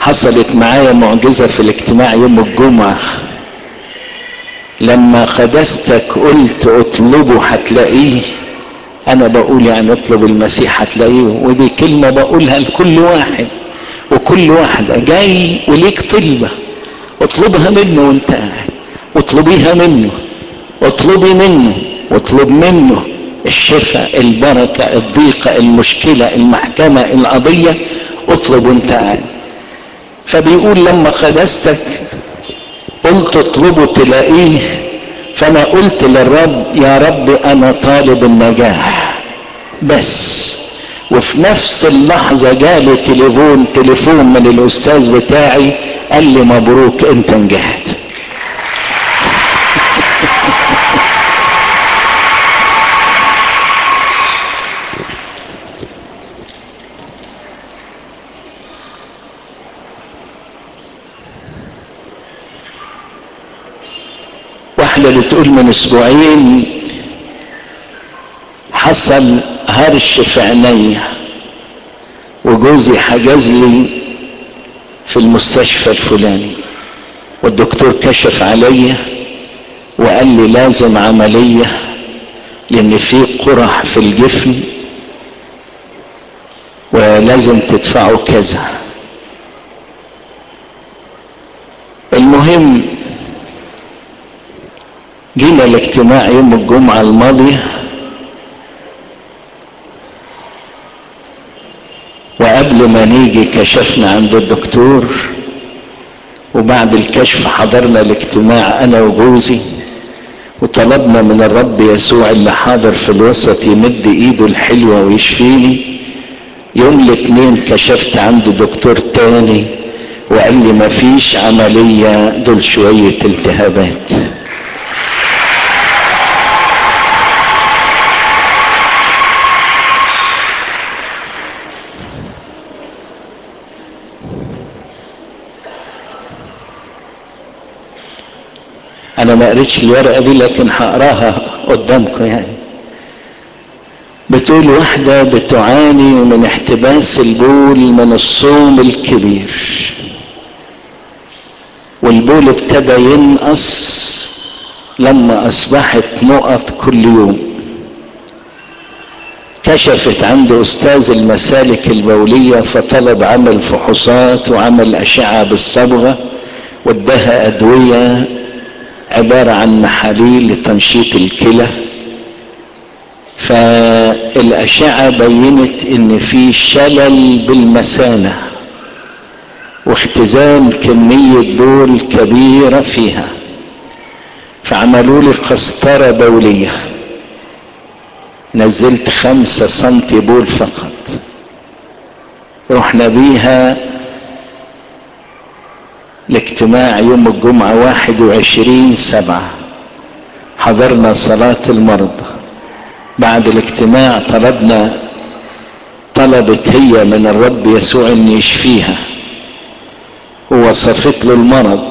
حصلت معايا معجزة في الاجتماع يوم الجمعة لما قدستك قلت اطلبه هتلاقيه انا بقول يعني اطلب المسيح هتلاقيه ودي كلمة بقولها لكل واحد وكل واحد جاي وليك طلبة اطلبها منه وانت قاعد اطلبيها منه اطلبي منه واطلب منه الشفاء البركة الضيقة المشكلة المحكمة القضية اطلب وانت قاعد فبيقول لما قدستك قلت اطلبه تلاقيه فانا قلت للرب يا رب انا طالب النجاح بس وفي نفس اللحظة جالي تليفون تليفون من الاستاذ بتاعي قال لي مبروك انت نجحت واحدة بتقول من اسبوعين حصل هرش في عينيا وجوزي حجز لي في المستشفى الفلاني والدكتور كشف عليا وقال لي لازم عملية لان في قرح في الجفن ولازم تدفعوا كذا المهم جينا الاجتماع يوم الجمعة الماضية وقبل ما نيجي كشفنا عند الدكتور وبعد الكشف حضرنا الاجتماع انا وجوزي وطلبنا من الرب يسوع اللي حاضر في الوسط يمد ايده الحلوة ويشفيني يوم الاثنين كشفت عند دكتور تاني وقال لي مفيش عملية دول شوية التهابات انا ما قريتش الورقه دي لكن هقراها قدامكم يعني بتقول واحده بتعاني من احتباس البول من الصوم الكبير والبول ابتدى ينقص لما اصبحت نقط كل يوم كشفت عند استاذ المسالك البوليه فطلب عمل فحوصات وعمل اشعه بالصبغه واداها ادويه عبارة عن محاليل لتنشيط الكلى فالأشعة بينت إن في شلل بالمثانة واختزان كمية بول كبيرة فيها فعملوا لي قسطرة بولية نزلت خمسة سنتي بول فقط رحنا بيها الاجتماع يوم الجمعة واحد وعشرين سبعة حضرنا صلاة المرضى بعد الاجتماع طلبنا طلبت هي من الرب يسوع ان يشفيها ووصفت له المرض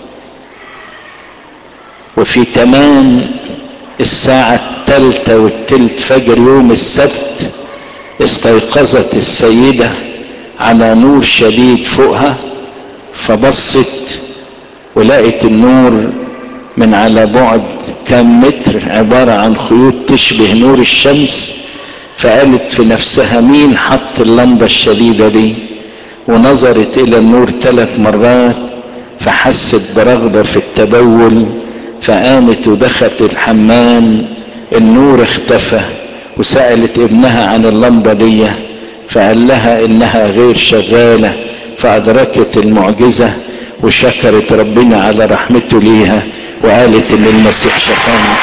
وفي تمام الساعة الثالثة والتلت فجر يوم السبت استيقظت السيدة على نور شديد فوقها فبصت ولقت النور من على بعد كام متر عبارة عن خيوط تشبه نور الشمس فقالت في نفسها مين حط اللمبة الشديدة دي ونظرت الى النور ثلاث مرات فحست برغبة في التبول فقامت ودخلت الحمام النور اختفى وسألت ابنها عن اللمبة دي فقال لها انها غير شغالة فادركت المعجزة وشكرت ربنا على رحمته ليها وقالت ان المسيح شفانا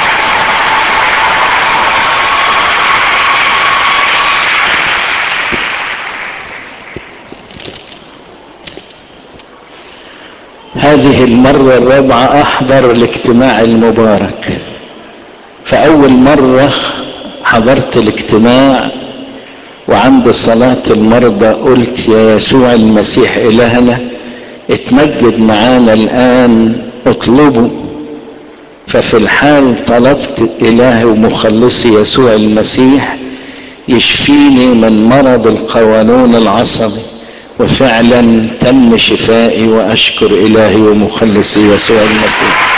هذه المرة الرابعة احضر الاجتماع المبارك فاول مرة حضرت الاجتماع وعند صلاة المرضى قلت يا يسوع المسيح الهنا اتمجد معانا الان اطلبه ففي الحال طلبت الهي ومخلصي يسوع المسيح يشفيني من مرض القولون العصبي وفعلا تم شفائي واشكر الهي ومخلصي يسوع المسيح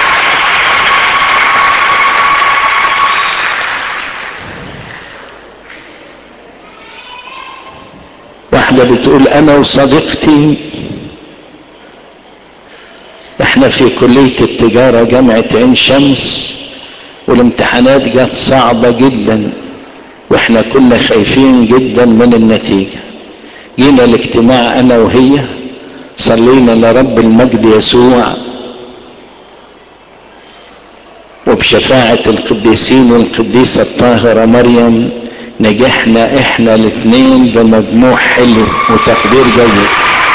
واحدة بتقول انا وصديقتي احنا في كلية التجارة جامعة عين شمس والامتحانات جت صعبة جدا واحنا كنا خايفين جدا من النتيجة جينا الاجتماع انا وهي صلينا لرب المجد يسوع وبشفاعة القديسين والقديسة الطاهرة مريم نجحنا احنا الاثنين بمجموع حلو وتقدير جيد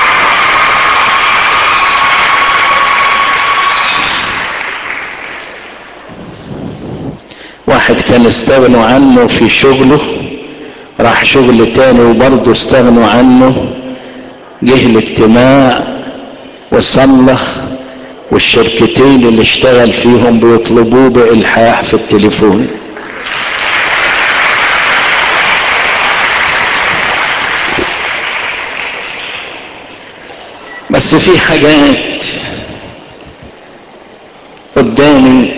واحد كان استغنوا عنه في شغله راح شغل تاني وبرضه استغنوا عنه جه الاجتماع وصلح والشركتين اللي اشتغل فيهم بيطلبوه بإلحاح في التليفون بس في حاجات قدامي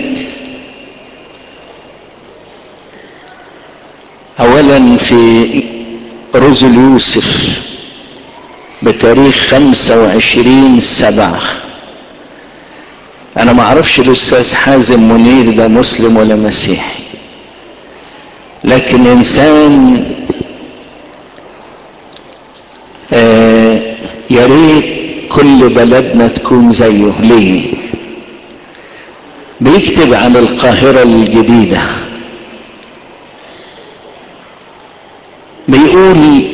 اولا في رزل يوسف بتاريخ خمسة وعشرين سبعة انا ما اعرفش الاستاذ حازم منير ده مسلم ولا مسيحي لكن انسان آه يا ريت كل بلدنا تكون زيه ليه بيكتب عن القاهرة الجديدة بيقول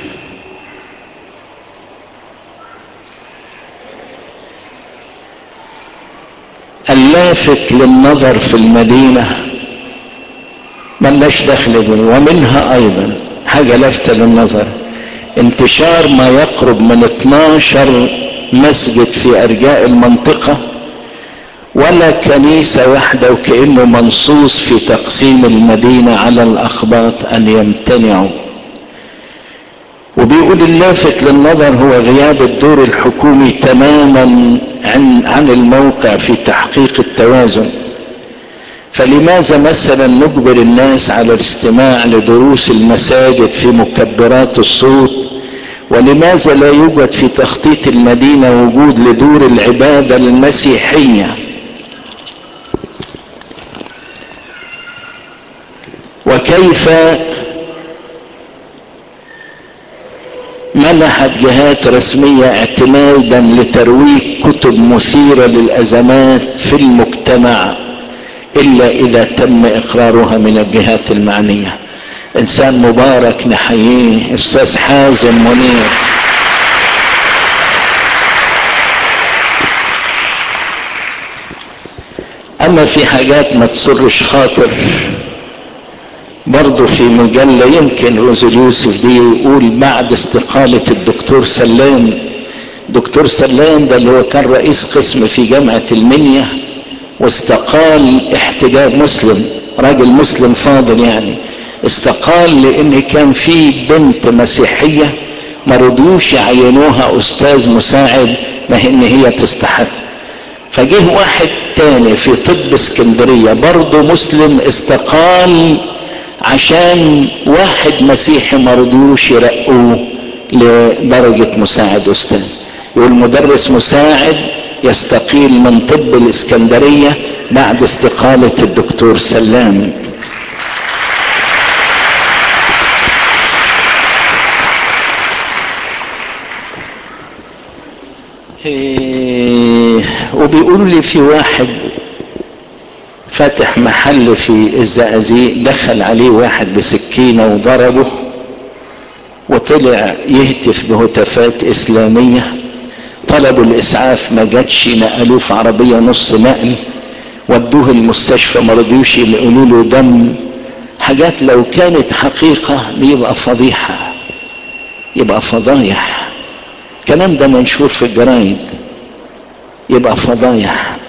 اللافت للنظر في المدينة ملناش دخل به ومنها ايضا حاجة لافتة للنظر انتشار ما يقرب من 12 مسجد في ارجاء المنطقة ولا كنيسة واحدة وكأنه منصوص في تقسيم المدينة على الاخباط ان يمتنعوا وبيقول اللافت للنظر هو غياب الدور الحكومي تماما عن, عن الموقع في تحقيق التوازن فلماذا مثلا نجبر الناس على الاستماع لدروس المساجد في مكبرات الصوت ولماذا لا يوجد في تخطيط المدينة وجود لدور العبادة المسيحية وكيف منحت جهات رسمية اعتمادا لترويج كتب مثيرة للأزمات في المجتمع إلا إذا تم إقرارها من الجهات المعنية إنسان مبارك نحييه أستاذ حازم منير أما في حاجات ما تسرش خاطر برضه في مجلة يمكن روزل يوسف دي يقول بعد استقالة الدكتور سلام دكتور سلام ده اللي هو كان رئيس قسم في جامعة المنيا واستقال احتجاج مسلم راجل مسلم فاضل يعني استقال لان كان في بنت مسيحية ما رضوش يعينوها استاذ مساعد ما ان هي تستحق فجه واحد تاني في طب اسكندرية برضه مسلم استقال عشان واحد مسيحي مرضوش يرقوه لدرجة مساعد استاذ يقول مدرس مساعد يستقيل من طب الاسكندرية بعد استقالة الدكتور سلام إيه وبيقولوا لي في واحد فاتح محل في الزقازيق دخل عليه واحد بسكينة وضربه وطلع يهتف بهتافات اسلامية طلبوا الاسعاف ما جاتش نقلوه في عربية نص نقل ودوه المستشفى ما رضيوش يقولوا له دم حاجات لو كانت حقيقة بيبقى فضيحة يبقى فضايح الكلام ده منشور في الجرايد يبقى فضايح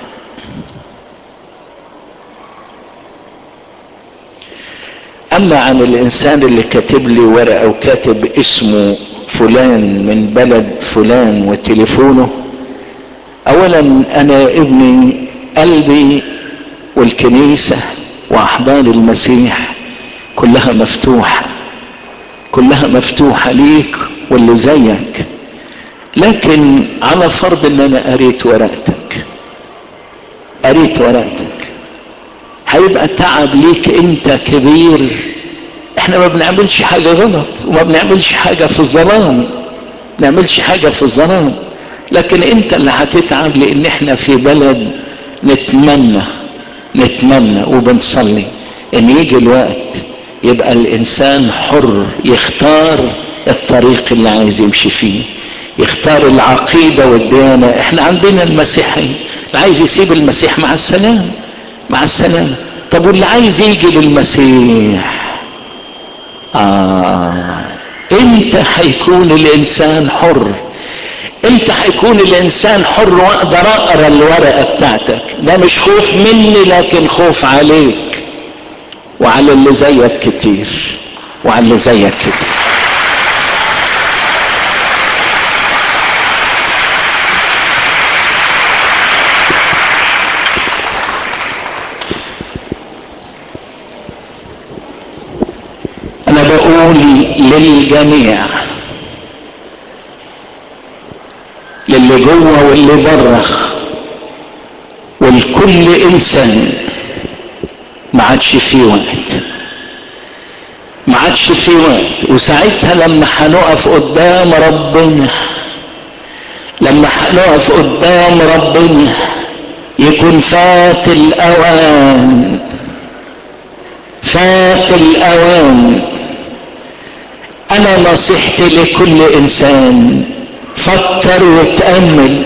اما عن الانسان اللي كاتب لي ورقه وكاتب اسمه فلان من بلد فلان وتليفونه اولا انا ابني قلبي والكنيسة واحضان المسيح كلها مفتوحة كلها مفتوحة ليك واللي زيك لكن على فرض ان انا قريت ورقتك قريت ورقتك هيبقى تعب ليك انت كبير احنا ما بنعملش حاجة غلط وما بنعملش حاجة في الظلام ما بنعملش حاجة في الظلام لكن انت اللي هتتعب لان احنا في بلد نتمنى نتمنى وبنصلي ان يجي الوقت يبقى الانسان حر يختار الطريق اللي عايز يمشي فيه يختار العقيدة والديانة احنا عندنا المسيحي اللي عايز يسيب المسيح مع السلام مع السلام طب واللي عايز يجي للمسيح آه امتى هيكون الانسان حر امتى هيكون الانسان حر واقدر اقرا الورقه بتاعتك ده مش خوف مني لكن خوف عليك وعلى اللي زيك كتير وعلى اللي زيك كتير انا بقول للجميع للي جوه واللي بره والكل انسان ما عادش في وقت ما عادش في وقت وساعتها لما هنقف قدام ربنا لما هنقف قدام ربنا يكون فات الاوان فات الاوان انا نصيحتي لكل انسان فكر وتأمل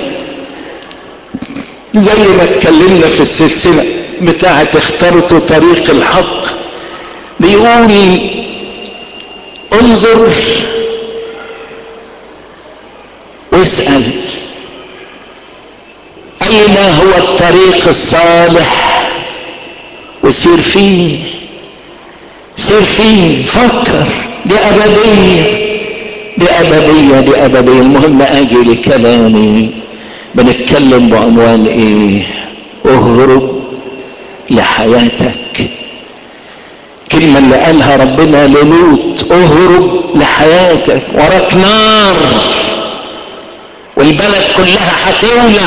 زي ما اتكلمنا في السلسلة بتاعة اخترت طريق الحق بيقول انظر واسأل اين هو الطريق الصالح وسير فيه سير فيه فكر دي ابديه دي أبدية دي أبدية المهم أجي لكلامي بنتكلم بعنوان إيه اهرب لحياتك كلمة اللي قالها ربنا للوط اهرب لحياتك وراك نار والبلد كلها هتولع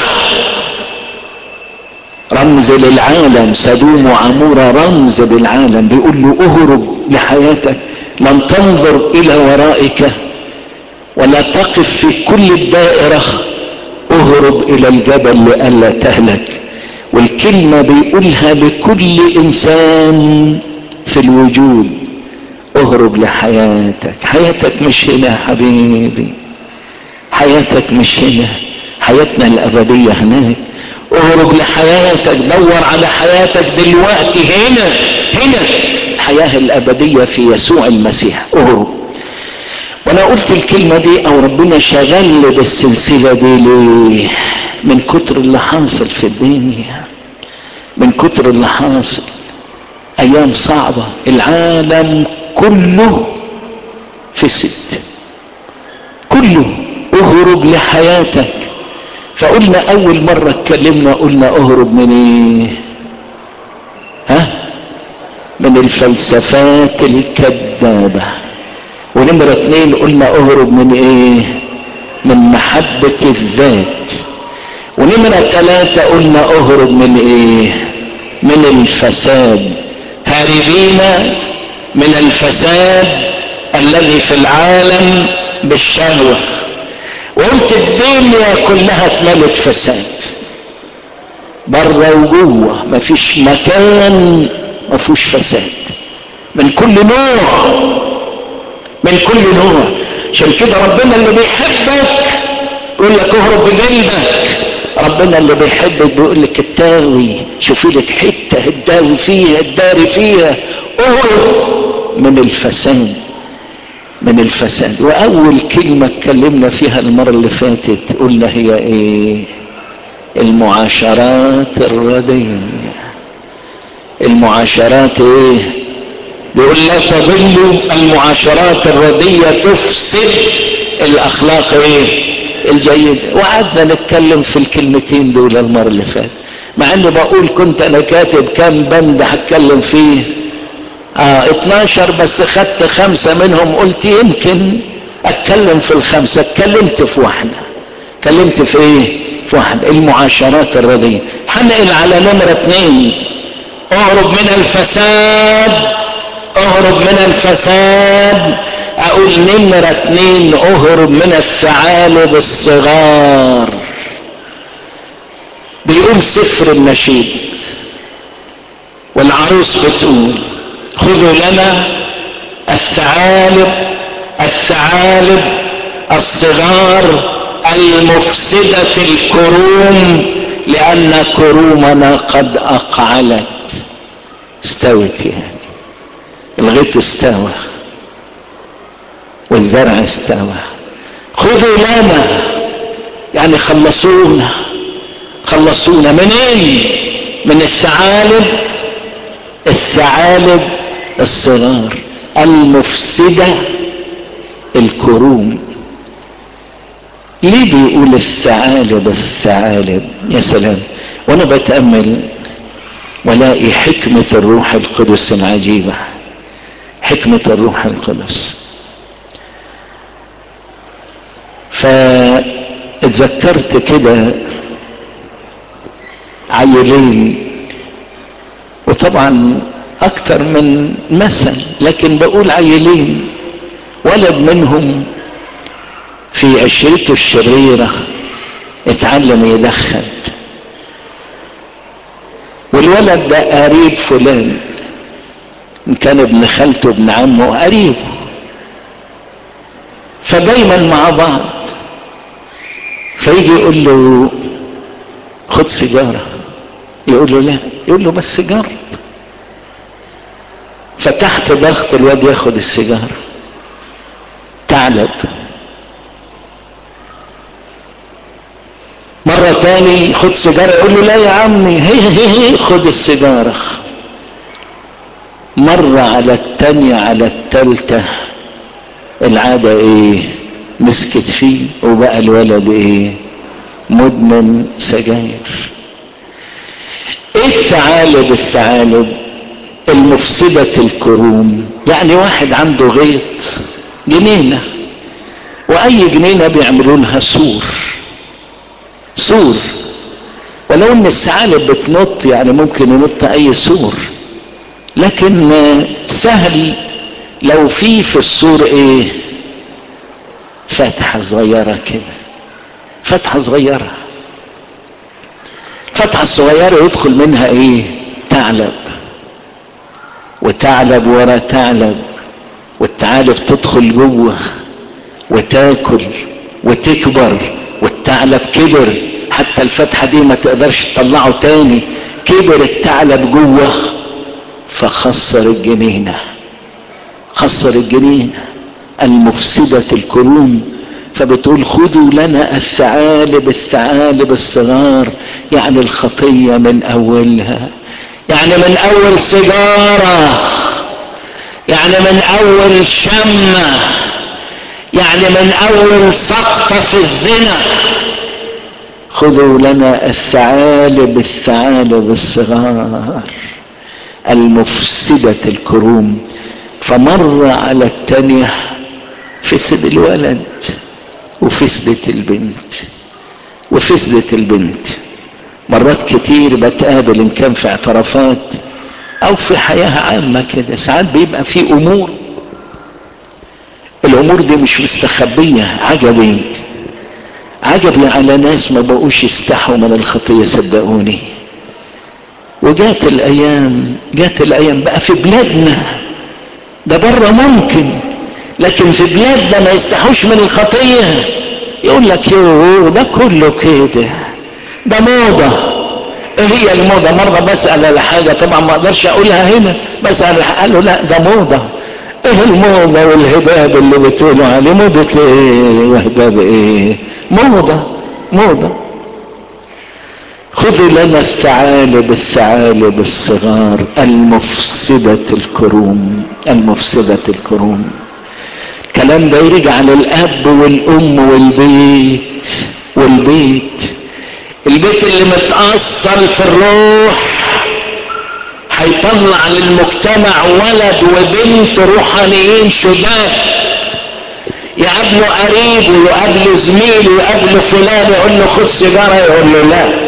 رمز للعالم سدوم وعمورة رمز للعالم بيقول له اهرب لحياتك لن تنظر الى ورائك ولا تقف في كل الدائرة اهرب الى الجبل لئلا تهلك والكلمة بيقولها لكل انسان في الوجود اهرب لحياتك حياتك مش هنا يا حبيبي حياتك مش هنا حياتنا الابدية هناك اهرب لحياتك دور على حياتك دلوقتي هنا هنا الحياة الابدية في يسوع المسيح اهرب وانا قلت الكلمة دي او ربنا شغل بالسلسلة دي ليه من كتر اللي حاصل في الدنيا من كتر اللي حاصل ايام صعبة العالم كله في ست كله اهرب لحياتك فقلنا اول مرة اتكلمنا قلنا اهرب من ايه ها من الفلسفات الكذابة ونمرة اتنين قلنا اهرب من ايه من محبة الذات ونمرة ثلاثة قلنا اهرب من ايه من الفساد هاربين من الفساد الذي في العالم بالشهوة وقلت الدنيا كلها اتملت فساد بره وجوه مفيش مكان مفيهوش فساد من كل نوع من كل نوع عشان كده ربنا اللي بيحبك يقول لك اهرب بجلدك ربنا اللي بيحبك بيقول لك التاوي شوفي لك حته الداوي فيها الداري فيها اهرب من الفساد من الفساد واول كلمة اتكلمنا فيها المرة اللي فاتت قلنا هي ايه المعاشرات الردية المعاشرات ايه بيقول لا تضلوا المعاشرات الردية تفسد الاخلاق ايه الجيد وقعدنا نتكلم في الكلمتين دول المرة اللي فاتت مع اني بقول كنت انا كاتب كام بند هتكلم فيه اه 12 بس خدت خمسة منهم قلت يمكن اتكلم في الخمسة اتكلمت في واحدة اتكلمت في ايه في واحدة المعاشرات الرديئة هنقل على نمرة اتنين اهرب من الفساد اهرب من الفساد اقول نمرة اتنين اهرب من الثعالب الصغار بيقول سفر النشيد والعروس بتقول خذوا لنا الثعالب الثعالب الصغار المفسدة الكروم لأن كرومنا قد أقعلت استوت يعني الغيط استوى والزرع استوى خذوا لنا يعني خلصونا خلصونا من ايه من الثعالب الثعالب الصغار المفسدة الكروم ليه بيقول الثعالب الثعالب يا سلام وانا بتأمل ولاقي حكمة الروح القدس العجيبة حكمة الروح القدس فاتذكرت كده عيلين وطبعا اكتر من مثل لكن بقول عيلين ولد منهم في عشرته الشريرة اتعلم يدخن والولد ده قريب فلان ان كان ابن خالته ابن عمه قريبه فدايما مع بعض فيجي يقول له خد سيجارة يقول له لا يقول له بس جرب فتحت ضغط الواد ياخد السيجارة تعلب مرة تاني خد سيجارة يقول له لا يا عمي هي هي هي خد السيجارة مرة على التانية على التالتة العادة ايه مسكت فيه وبقى الولد ايه مدمن سجاير ايه الثعالب الثعالب المفسدة الكروم يعني واحد عنده غيط جنينة واي جنينة بيعملوا لها سور سور ولو ان الثعالب بتنط يعني ممكن ينط اي سور لكن سهل لو في في السور ايه فتحة صغيرة كده فتحة صغيرة فتحة الصغيرة يدخل منها ايه ثعلب وثعلب ورا ثعلب والثعالب تدخل جوه وتاكل وتكبر والثعلب كبر حتى الفتحة دي ما تقدرش تطلعه تاني كبر الثعلب جوه فخسر الجنينة خسر الجنينة المفسدة الكروم فبتقول خذوا لنا الثعالب الثعالب الصغار يعني الخطية من اولها يعني من اول سيجارة يعني من اول شمة يعني من اول سقطة في الزنا خذوا لنا الثعالب الثعالب الصغار المفسدة الكروم فمر على التانية فسد الولد وفسدت البنت وفسدت البنت مرات كتير بتقابل ان كان في اعترافات او في حياة عامة كده ساعات بيبقى في امور الامور دي مش مستخبية عجبي عجبي على ناس ما بقوش يستحوا من الخطية صدقوني وجات الايام جات الايام بقى في بلادنا ده بره ممكن لكن في بلادنا ما يستحوش من الخطية يقول لك يوه ده كله كده ده موضة ايه هي الموضة مرة بسأل على حاجة طبعا ما اقدرش اقولها هنا بسأل قال له لا ده موضة ايه الموضة والهباب اللي بتقولوا عليه موضة ايه وهباب ايه موضة موضة خذوا لنا الثعالب الثعالب الصغار المفسدة الكروم المفسدة الكروم الكلام ده يرجع للاب والام والبيت والبيت البيت اللي متأصل في الروح هيطلع للمجتمع ولد وبنت روحانيين شداد يقابله قريبه يقابله زميله يقابله فلان يقول له خد سيجارة يقول له لا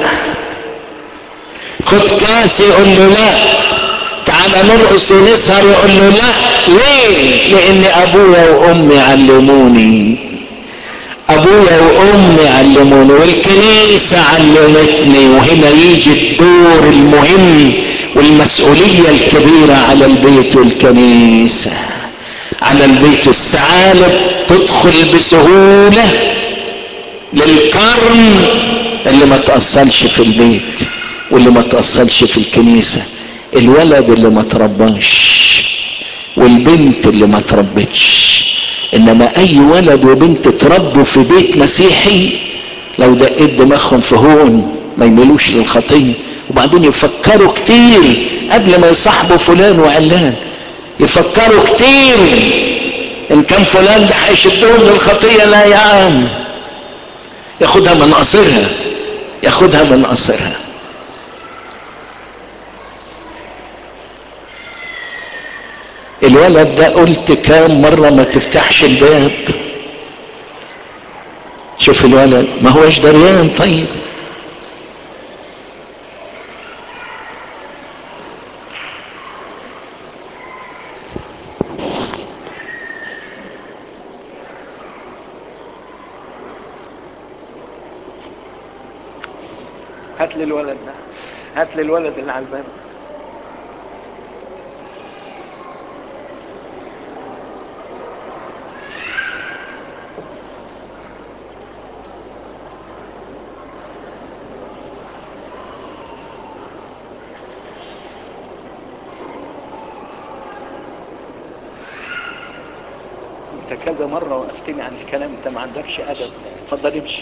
خد كاس يقول له لا تعال نرقص ونسهر يقول له لا ليه لان ابويا وامي علموني ابويا وامي علموني والكنيسة علمتني وهنا يجي الدور المهم والمسؤولية الكبيرة على البيت والكنيسة على البيت الثعالب تدخل بسهولة للقرن اللي ما تأصلش في البيت واللي ما تأصلش في الكنيسة الولد اللي ما ترباش والبنت اللي ما تربتش انما اي ولد وبنت تربوا في بيت مسيحي لو دقيت دماغهم في هون ما يميلوش للخطيه وبعدين يفكروا كتير قبل ما يصاحبوا فلان وعلان يفكروا كتير ان كان فلان ده هيشدهم للخطيه لا يا عم ياخدها من قصرها ياخدها من قصرها الولد ده قلت كام مرة ما تفتحش الباب شوف الولد ما هوش دريان طيب هات لي الولد ده هات لي الولد اللي على الباب انت كذا مرة وقفتني عن الكلام انت ما عندكش ادب اتفضل امشي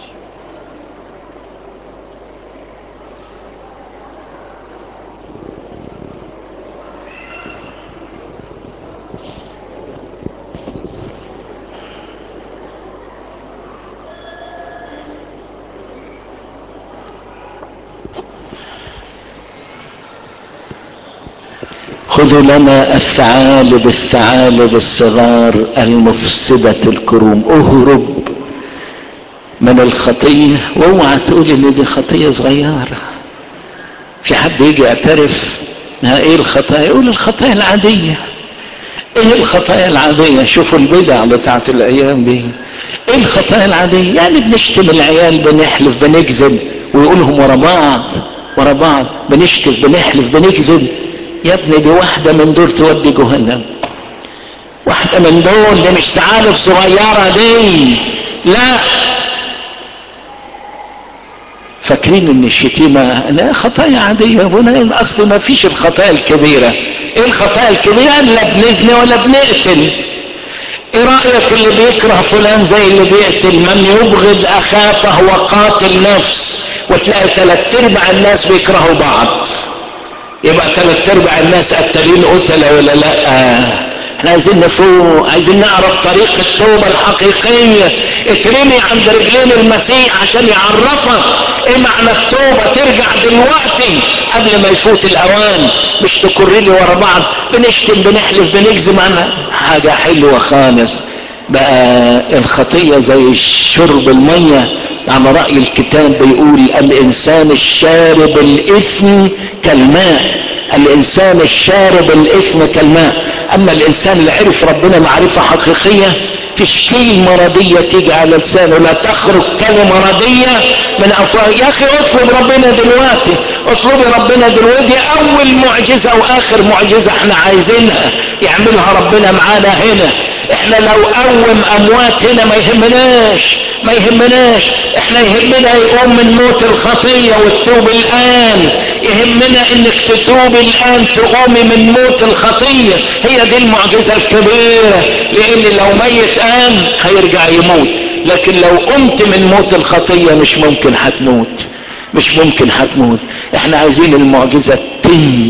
خذوا لنا الثعالب الثعالب الصغار المفسدة الكروم اهرب من الخطية واوعى تقول ان دي خطية صغيرة في حد يجي يعترف ما ايه الخطايا يقول الخطايا العادية ايه الخطايا العادية شوفوا البدع بتاعت الايام دي ايه الخطايا العادية يعني بنشتم العيال بنحلف بنكذب ويقولهم ورا بعض ورا بعض بنشتم بنحلف بنكذب يا ابني دي واحدة من دول تودي جهنم واحدة من دول دي مش ثعالب صغيرة دي لا فاكرين ان الشتيمة لا خطايا عادية هنا اصل ما فيش الخطايا الكبيرة ايه الخطايا الكبيرة لا بنزني ولا بنقتل ايه رأيك اللي بيكره فلان زي اللي بيقتل من يبغض اخاه فهو قاتل نفس وتلاقي ثلاث ارباع الناس بيكرهوا بعض يبقى ثلاث ارباع الناس قتالين قتلة ولا لا احنا عايزين نفوق عايزين نعرف طريق التوبة الحقيقية اترمي عند رجلين المسيح عشان يعرفك ايه معنى التوبة ترجع دلوقتي قبل ما يفوت الاوان مش تكرلي ورا بعض بنشتم بنحلف بنجزم عنها حاجة حلوة خالص بقى الخطية زي شرب المية على رأي الكتاب بيقول الانسان الشارب الاثم كالماء الانسان الشارب الاثم كالماء اما الانسان اللي عرف ربنا معرفة حقيقية فيش كلمة ردية تيجي على لسانه لا تخرج كلمة ردية من افواه يا اخي اطلب ربنا دلوقتي اطلبي ربنا دلوقتي اول معجزة واخر معجزة احنا عايزينها يعملها ربنا معانا هنا احنا لو قوم اموات هنا ما يهمناش ما يهمناش احنا يهمنا يقوم من موت الخطية والتوب الان يهمنا انك تتوب الان تقومي من موت الخطية هي دي المعجزة الكبيرة لان لو ميت قام هيرجع يموت لكن لو قمت من موت الخطية مش ممكن هتموت مش ممكن هتموت احنا عايزين المعجزة تتم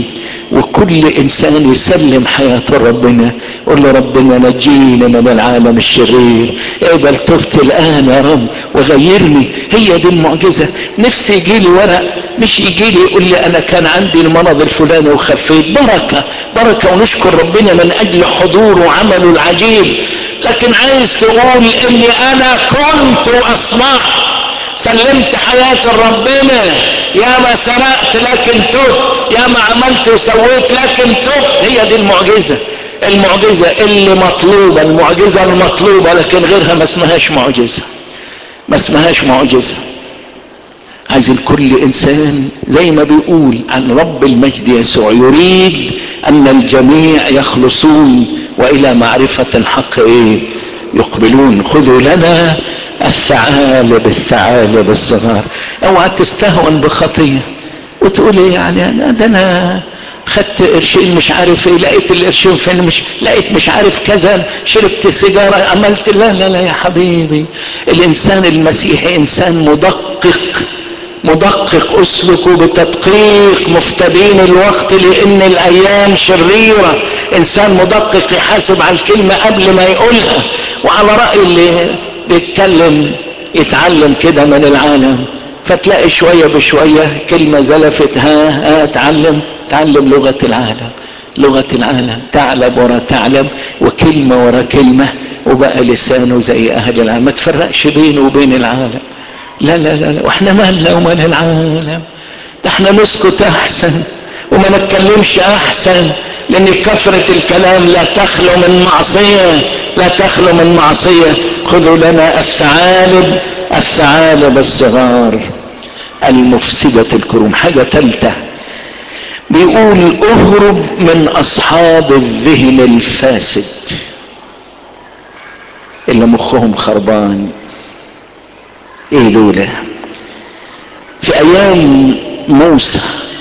وكل انسان يسلم حياته لربنا قول له ربنا نجيني من العالم الشرير اقبل توبتي الان يا رب وغيرني هي دي المعجزة نفسي يجي لي ورق مش يجي لي يقول لي انا كان عندي المرض الفلاني وخفيت بركة بركة ونشكر ربنا من اجل حضوره وعمله العجيب لكن عايز تقول اني انا كنت واصبحت سلمت حياتي لربنا يا ما سرقت لكن تبت يا ما عملت وسويت لكن تبت هي دي المعجزة المعجزة اللي مطلوبة المعجزة المطلوبة لكن غيرها ما اسمهاش معجزة ما اسمهاش معجزة عايزين كل انسان زي ما بيقول عن رب المجد يسوع يريد ان الجميع يخلصون والى معرفة الحق ايه يقبلون خذوا لنا الثعالب الثعالب الصغار اوعى تستهون بخطية وتقول ايه يعني انا ده انا خدت قرشين مش عارف ايه لقيت القرشين فين مش لقيت مش عارف كذا شربت سيجارة عملت لا لا لا يا حبيبي الانسان المسيحي انسان مدقق مدقق اسلكوا بتدقيق مفتدين الوقت لان الايام شريرة انسان مدقق يحاسب على الكلمة قبل ما يقولها وعلى رأي اللي بيتكلم يتعلم كده من العالم فتلاقي شوية بشوية كلمة زلفت ها ها اتعلم تعلم لغة العالم لغة العالم تعلم ورا تعلم وكلمة ورا كلمة وبقى لسانه زي اهل العالم ما تفرقش بينه وبين العالم لا لا لا, لا. واحنا مالنا ومال العالم ده احنا نسكت احسن وما نتكلمش احسن لان كثرة الكلام لا تخلو من معصية لا تخلو من معصية خذوا لنا الثعالب الثعالب الصغار المفسدة الكروم حاجة ثالثة بيقول اهرب من اصحاب الذهن الفاسد اللي مخهم خربان ايه دول في ايام موسى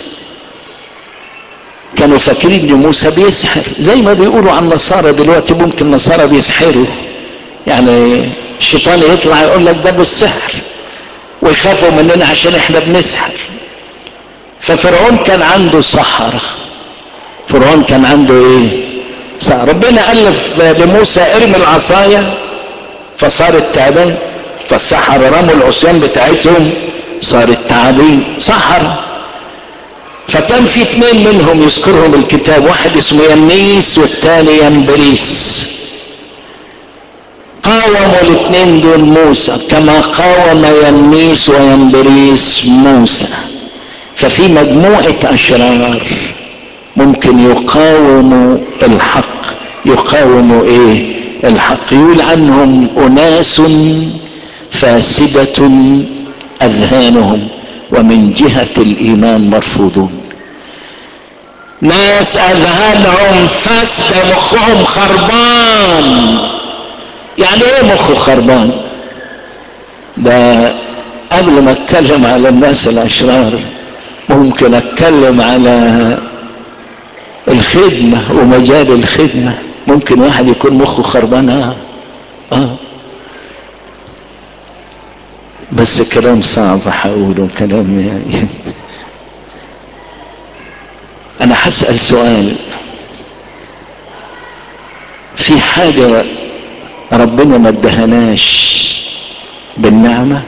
كانوا فاكرين ان موسى بيسحر زي ما بيقولوا عن النصارى دلوقتي ممكن النصارى بيسحروا يعني الشيطان يطلع يقول لك ده بالسحر ويخافوا مننا عشان احنا بنسحر ففرعون كان عنده سحرة فرعون كان عنده ايه سحر. ربنا الف لموسى ارمي العصاية فصارت تعبان فالسحرة رموا العصيان بتاعتهم صارت تعابين سحرة فكان في اتنين منهم يذكرهم الكتاب واحد اسمه ينيس والتاني ينبريس قاوموا الاثنين دول موسى كما قاوم ينيس وينبريس موسى ففي مجموعة اشرار ممكن يقاوموا الحق يقاوموا ايه الحق يقول عنهم اناس فاسدة اذهانهم ومن جهة الايمان مرفوضون ناس اذهانهم فاسدة مخهم خربان يعني ايه مخه خربان ده قبل ما اتكلم على الناس الاشرار ممكن اتكلم على الخدمة ومجال الخدمة ممكن واحد يكون مخه خربان اه اه بس كلام صعب هقوله كلام يعني انا هسأل سؤال في حاجة ربنا ما ادهناش بالنعمة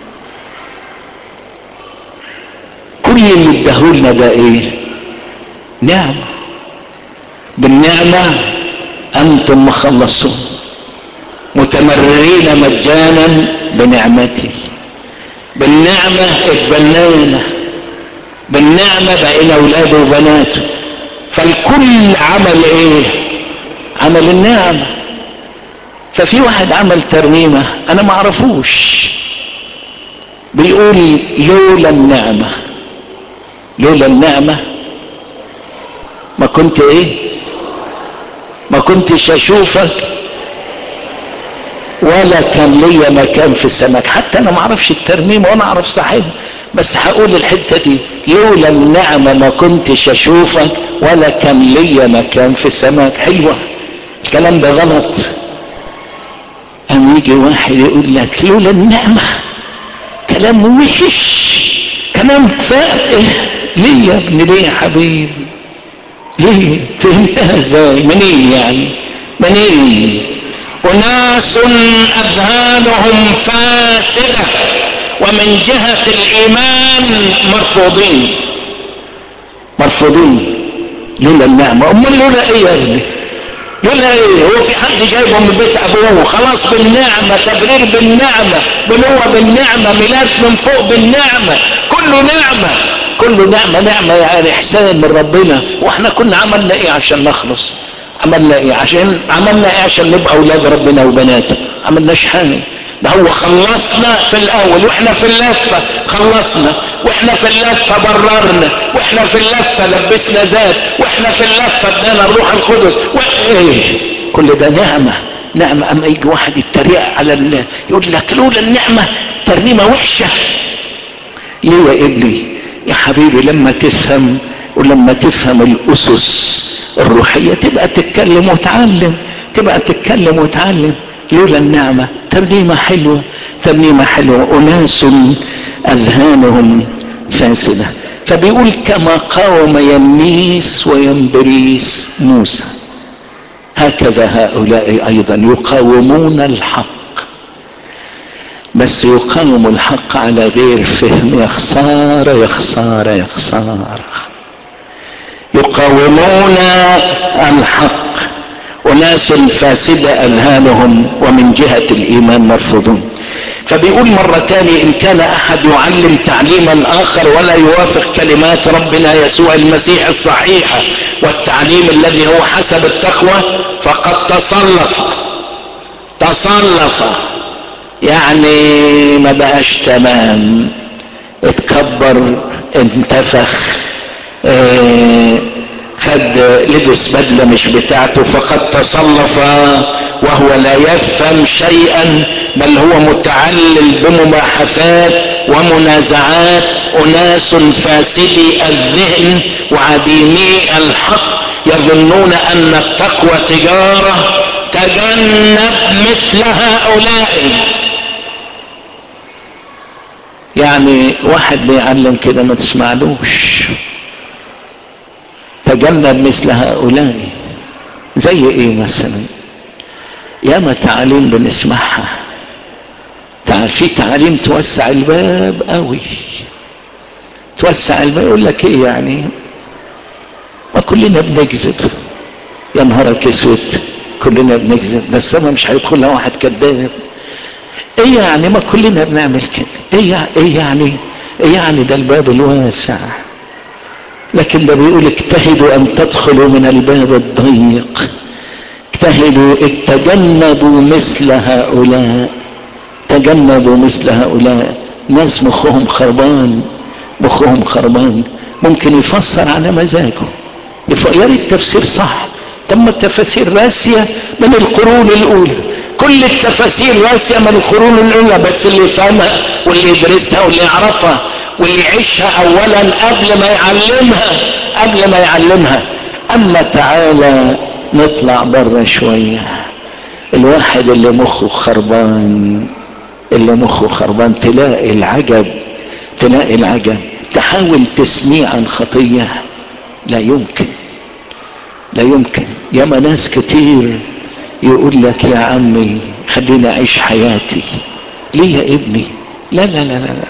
كل اللي ادهولنا ده ايه نعمة بالنعمة انتم مخلصون متمررين مجانا بنعمتي بالنعمة اتبنينا بالنعمة بقينا اولاده وبناته فالكل عمل ايه عمل النعمة ففي واحد عمل ترنيمة انا ما اعرفوش بيقول لولا النعمة لولا النعمة ما كنت ايه ما كنتش اشوفك ولا كان ليا مكان في السماء حتى انا ما اعرفش الترنيم وانا اعرف صاحبها بس هقول الحته دي لولا النعمه ما كنتش اشوفك ولا كان ليا مكان في السماء حلوه الكلام ده غلط قام يجي واحد يقول لك لولا النعمه كلام وحش كلام فائه ليه يا ابني ليه يا حبيبي ليه فهمتها ازاي منين يعني منين اناس اذهانهم فاسده ومن جهه الايمان مرفوضين مرفوضين لولا النعمه امال لولا ايه يا ابني لولا ايه هو في حد جايبه من بيت ابوه خلاص بالنعمه تبرير بالنعمه بنوه بالنعمه ميلاد من فوق بالنعمه كله نعمه كله نعمه نعمه يعني احسان من ربنا واحنا كنا عملنا ايه عشان نخلص عملنا ايه عشان عملنا ايه عشان نبقى اولاد ربنا وبناته عملناش حاجه ده هو خلصنا في الاول واحنا في اللفه خلصنا واحنا في اللفه بررنا واحنا في اللفه لبسنا ذات واحنا في اللفه ادانا الروح القدس ايه كل ده نعمه نعمه اما يجي واحد يتريق على ال... يقول لك لولا النعمه ترنيمه وحشه ليه يا ابني يا حبيبي لما تفهم ولما تفهم الاسس الروحيه تبقى تتكلم وتعلم تبقى تتكلم وتعلم لولا النعمة ترنيمة حلوة ترنيمة حلوة أناس أذهانهم فاسدة فبيقول كما قاوم يميس وينبريس موسى هكذا هؤلاء أيضا يقاومون الحق بس يقاوم الحق على غير فهم يا خسارة يا خسارة يا خسارة يقاومون الحق أناس فاسدة أذهانهم ومن جهة الإيمان مرفوضون فبيقول مرة تانية إن كان أحد يعلم تعليما آخر ولا يوافق كلمات ربنا يسوع المسيح الصحيحة والتعليم الذي هو حسب التقوى فقد تصلف تصلف يعني ما بقاش تمام اتكبر انتفخ اه خد لبس بدلة مش بتاعته فقد تصلف وهو لا يفهم شيئا بل هو متعلل بمباحثات ومنازعات اناس فاسدي الذهن وعديمي الحق يظنون ان التقوى تجارة تجنب مثل هؤلاء يعني واحد بيعلم كده ما تسمعلوش تجنب مثل هؤلاء زي ايه مثلا ياما تعاليم بنسمعها في تعاليم توسع الباب قوي توسع الباب يقول لك ايه يعني ما كلنا بنكذب يا نهارك اسود كلنا بنكذب ده السما مش هيدخلها واحد كذاب ايه يعني ما كلنا بنعمل كده ايه ايه يعني ايه يعني ده الباب الواسع لكن ده بيقول اجتهدوا ان تدخلوا من الباب الضيق اجتهدوا تجنبوا مثل هؤلاء تجنبوا مثل هؤلاء ناس مخهم خربان مخهم خربان ممكن يفسر على مزاجه يا ريت تفسير صح تم التفاسير راسية من القرون الاولى كل التفاسير راسية من القرون الاولى بس اللي يفهمها واللي يدرسها واللي يعرفها واللي يعيشها اولا قبل ما يعلمها قبل ما يعلمها اما تعالى نطلع بره شوية الواحد اللي مخه خربان اللي مخه خربان تلاقي العجب تلاقي العجب تحاول تسميه عن خطية لا يمكن لا يمكن ياما ناس كتير يقول لك يا عمي خليني اعيش حياتي ليه يا ابني لا لا لا لا, لا.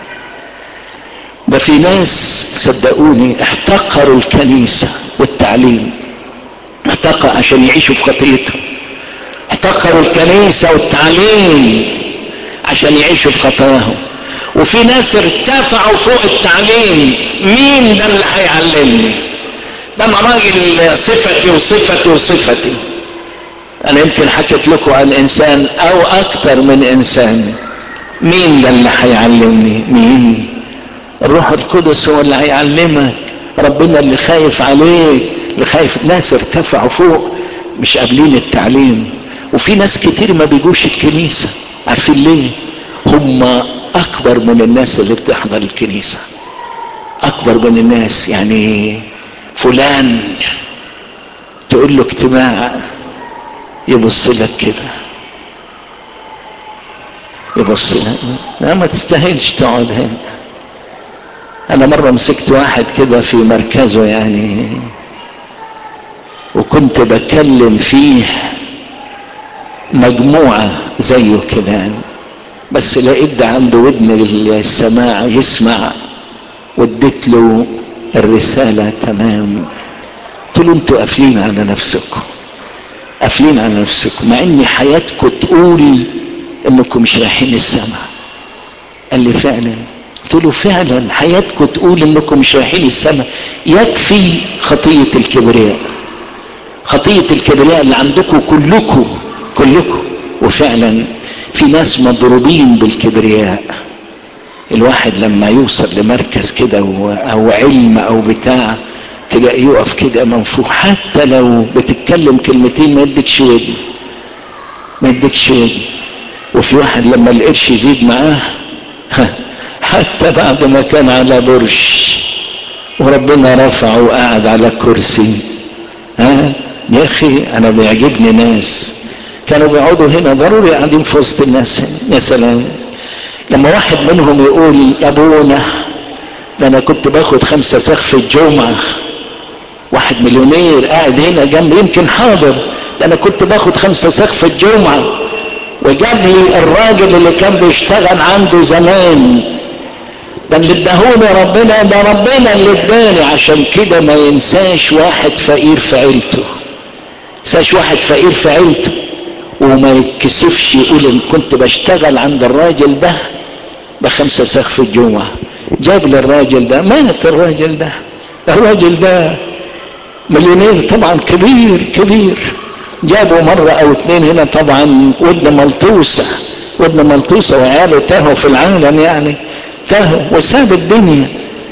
ده في ناس صدقوني احتقروا الكنيسة والتعليم احتقر عشان يعيشوا في خطيتهم احتقروا الكنيسة والتعليم عشان يعيشوا في خطاياهم وفي ناس ارتفعوا فوق التعليم مين ده اللي هيعلمني ده انا راجل صفتي وصفتي وصفتي انا يمكن حكيت لكم عن انسان او اكتر من انسان مين ده اللي هيعلمني مين الروح القدس هو اللي هيعلمك ربنا اللي خايف عليك اللي خايف ناس ارتفعوا فوق مش قابلين التعليم وفي ناس كتير ما بيجوش الكنيسة عارفين ليه هم اكبر من الناس اللي بتحضر الكنيسة اكبر من الناس يعني فلان تقول له اجتماع يبص لك كده يبص لك لا ما تستاهلش تقعد هنا انا مرة مسكت واحد كده في مركزه يعني وكنت بكلم فيه مجموعة زيه كده يعني بس لقيت ده عنده ودن السماع يسمع واديت له الرسالة تمام قلت له انتوا قافلين على نفسكم قافلين على نفسكم مع ان حياتكم تقول انكم مش رايحين السماء قال لي فعلا قلت له فعلا حياتكم تقول انكم مش رايحين السماء يكفي خطية الكبرياء خطية الكبرياء اللي عندكم كلكم كلكم وفعلا في ناس مضروبين بالكبرياء الواحد لما يوصل لمركز كده او علم او بتاع تلاقيه يقف كده منفوخ حتى لو بتتكلم كلمتين ما يدكش ودن ما يدكش ودن وفي واحد لما القرش يزيد معاه حتى بعد ما كان على برج وربنا رفعه وقعد على كرسي ها يا اخي انا بيعجبني ناس كانوا بيقعدوا هنا ضروري قاعدين في وسط الناس هنا يا سلام لما واحد منهم يقول يا ابونا ده انا كنت باخد خمسة سقف الجمعة واحد مليونير قاعد هنا جنبي يمكن حاضر ده انا كنت باخد خمسة سقف الجمعة وجاب لي الراجل اللي كان بيشتغل عنده زمان ده اللي اداهوني ربنا ده ربنا اللي اداني عشان كده ما ينساش واحد فقير في عيلته ينساش واحد فقير في عيلته وما يتكسفش يقول ان كنت بشتغل عند الراجل ده بخمسة سقف الجمعة جاب للراجل ده مات الراجل ده الراجل ده مليونير طبعا كبير كبير جابوا مرة او اتنين هنا طبعا ودن ملطوسة ودن ملطوسة وعياله تاهوا في العالم يعني تاهوا وساب الدنيا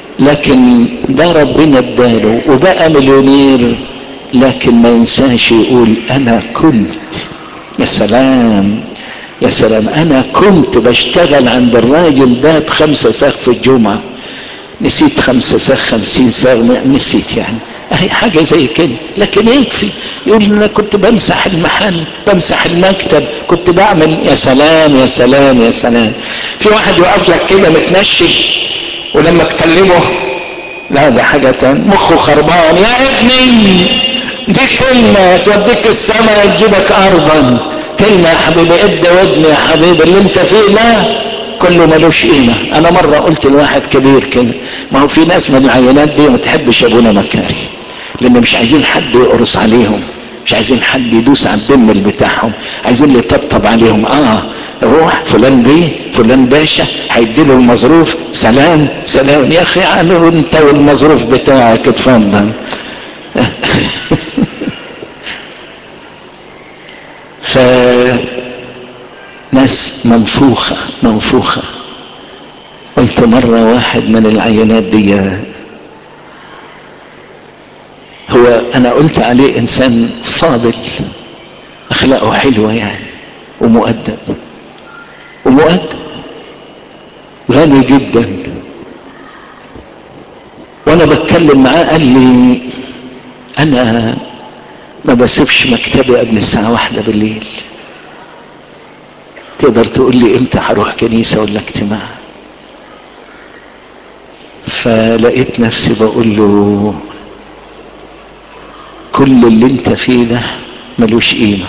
لكن ده ربنا اداله وبقى مليونير لكن ما ينساش يقول انا كنت يا سلام يا سلام انا كنت بشتغل عند الراجل ده بخمسة سقف الجمعة نسيت خمسة ساخ خمسين ساغ نسيت يعني اهي حاجة زي كده لكن يكفي يقول انا كنت بمسح المحل بمسح المكتب كنت بعمل يا سلام يا سلام يا سلام في واحد يقف لك كده متنشي ولما تكلمه لا ده حاجة تانية مخه خربان يا ابني دي كلمة توديك السماء تجيبك ارضا كلمة يا حبيبي ادي ودني يا حبيبي اللي انت فيه ده كله ملوش قيمة انا مرة قلت لواحد كبير كده ما هو في ناس من العينات دي ما تحبش ابونا مكاري لان مش عايزين حد يقرص عليهم مش عايزين حد يدوس على الدم بتاعهم عايزين اللي يطبطب عليهم اه روح فلان بيه فلان باشا هيديله المظروف سلام سلام يا اخي قالوا انت والمظروف بتاعك اتفضل ف ناس منفوخة منفوخة قلت مرة واحد من العينات دي هو انا قلت عليه انسان فاضل اخلاقه حلوة يعني ومؤدب ومؤدب غني جدا وانا بتكلم معاه قال لي انا ما بسيبش مكتبي قبل الساعة واحدة بالليل تقدر تقول لي امتى هروح كنيسة ولا اجتماع فلقيت نفسي بقول له كل اللي انت فيه ده ملوش قيمة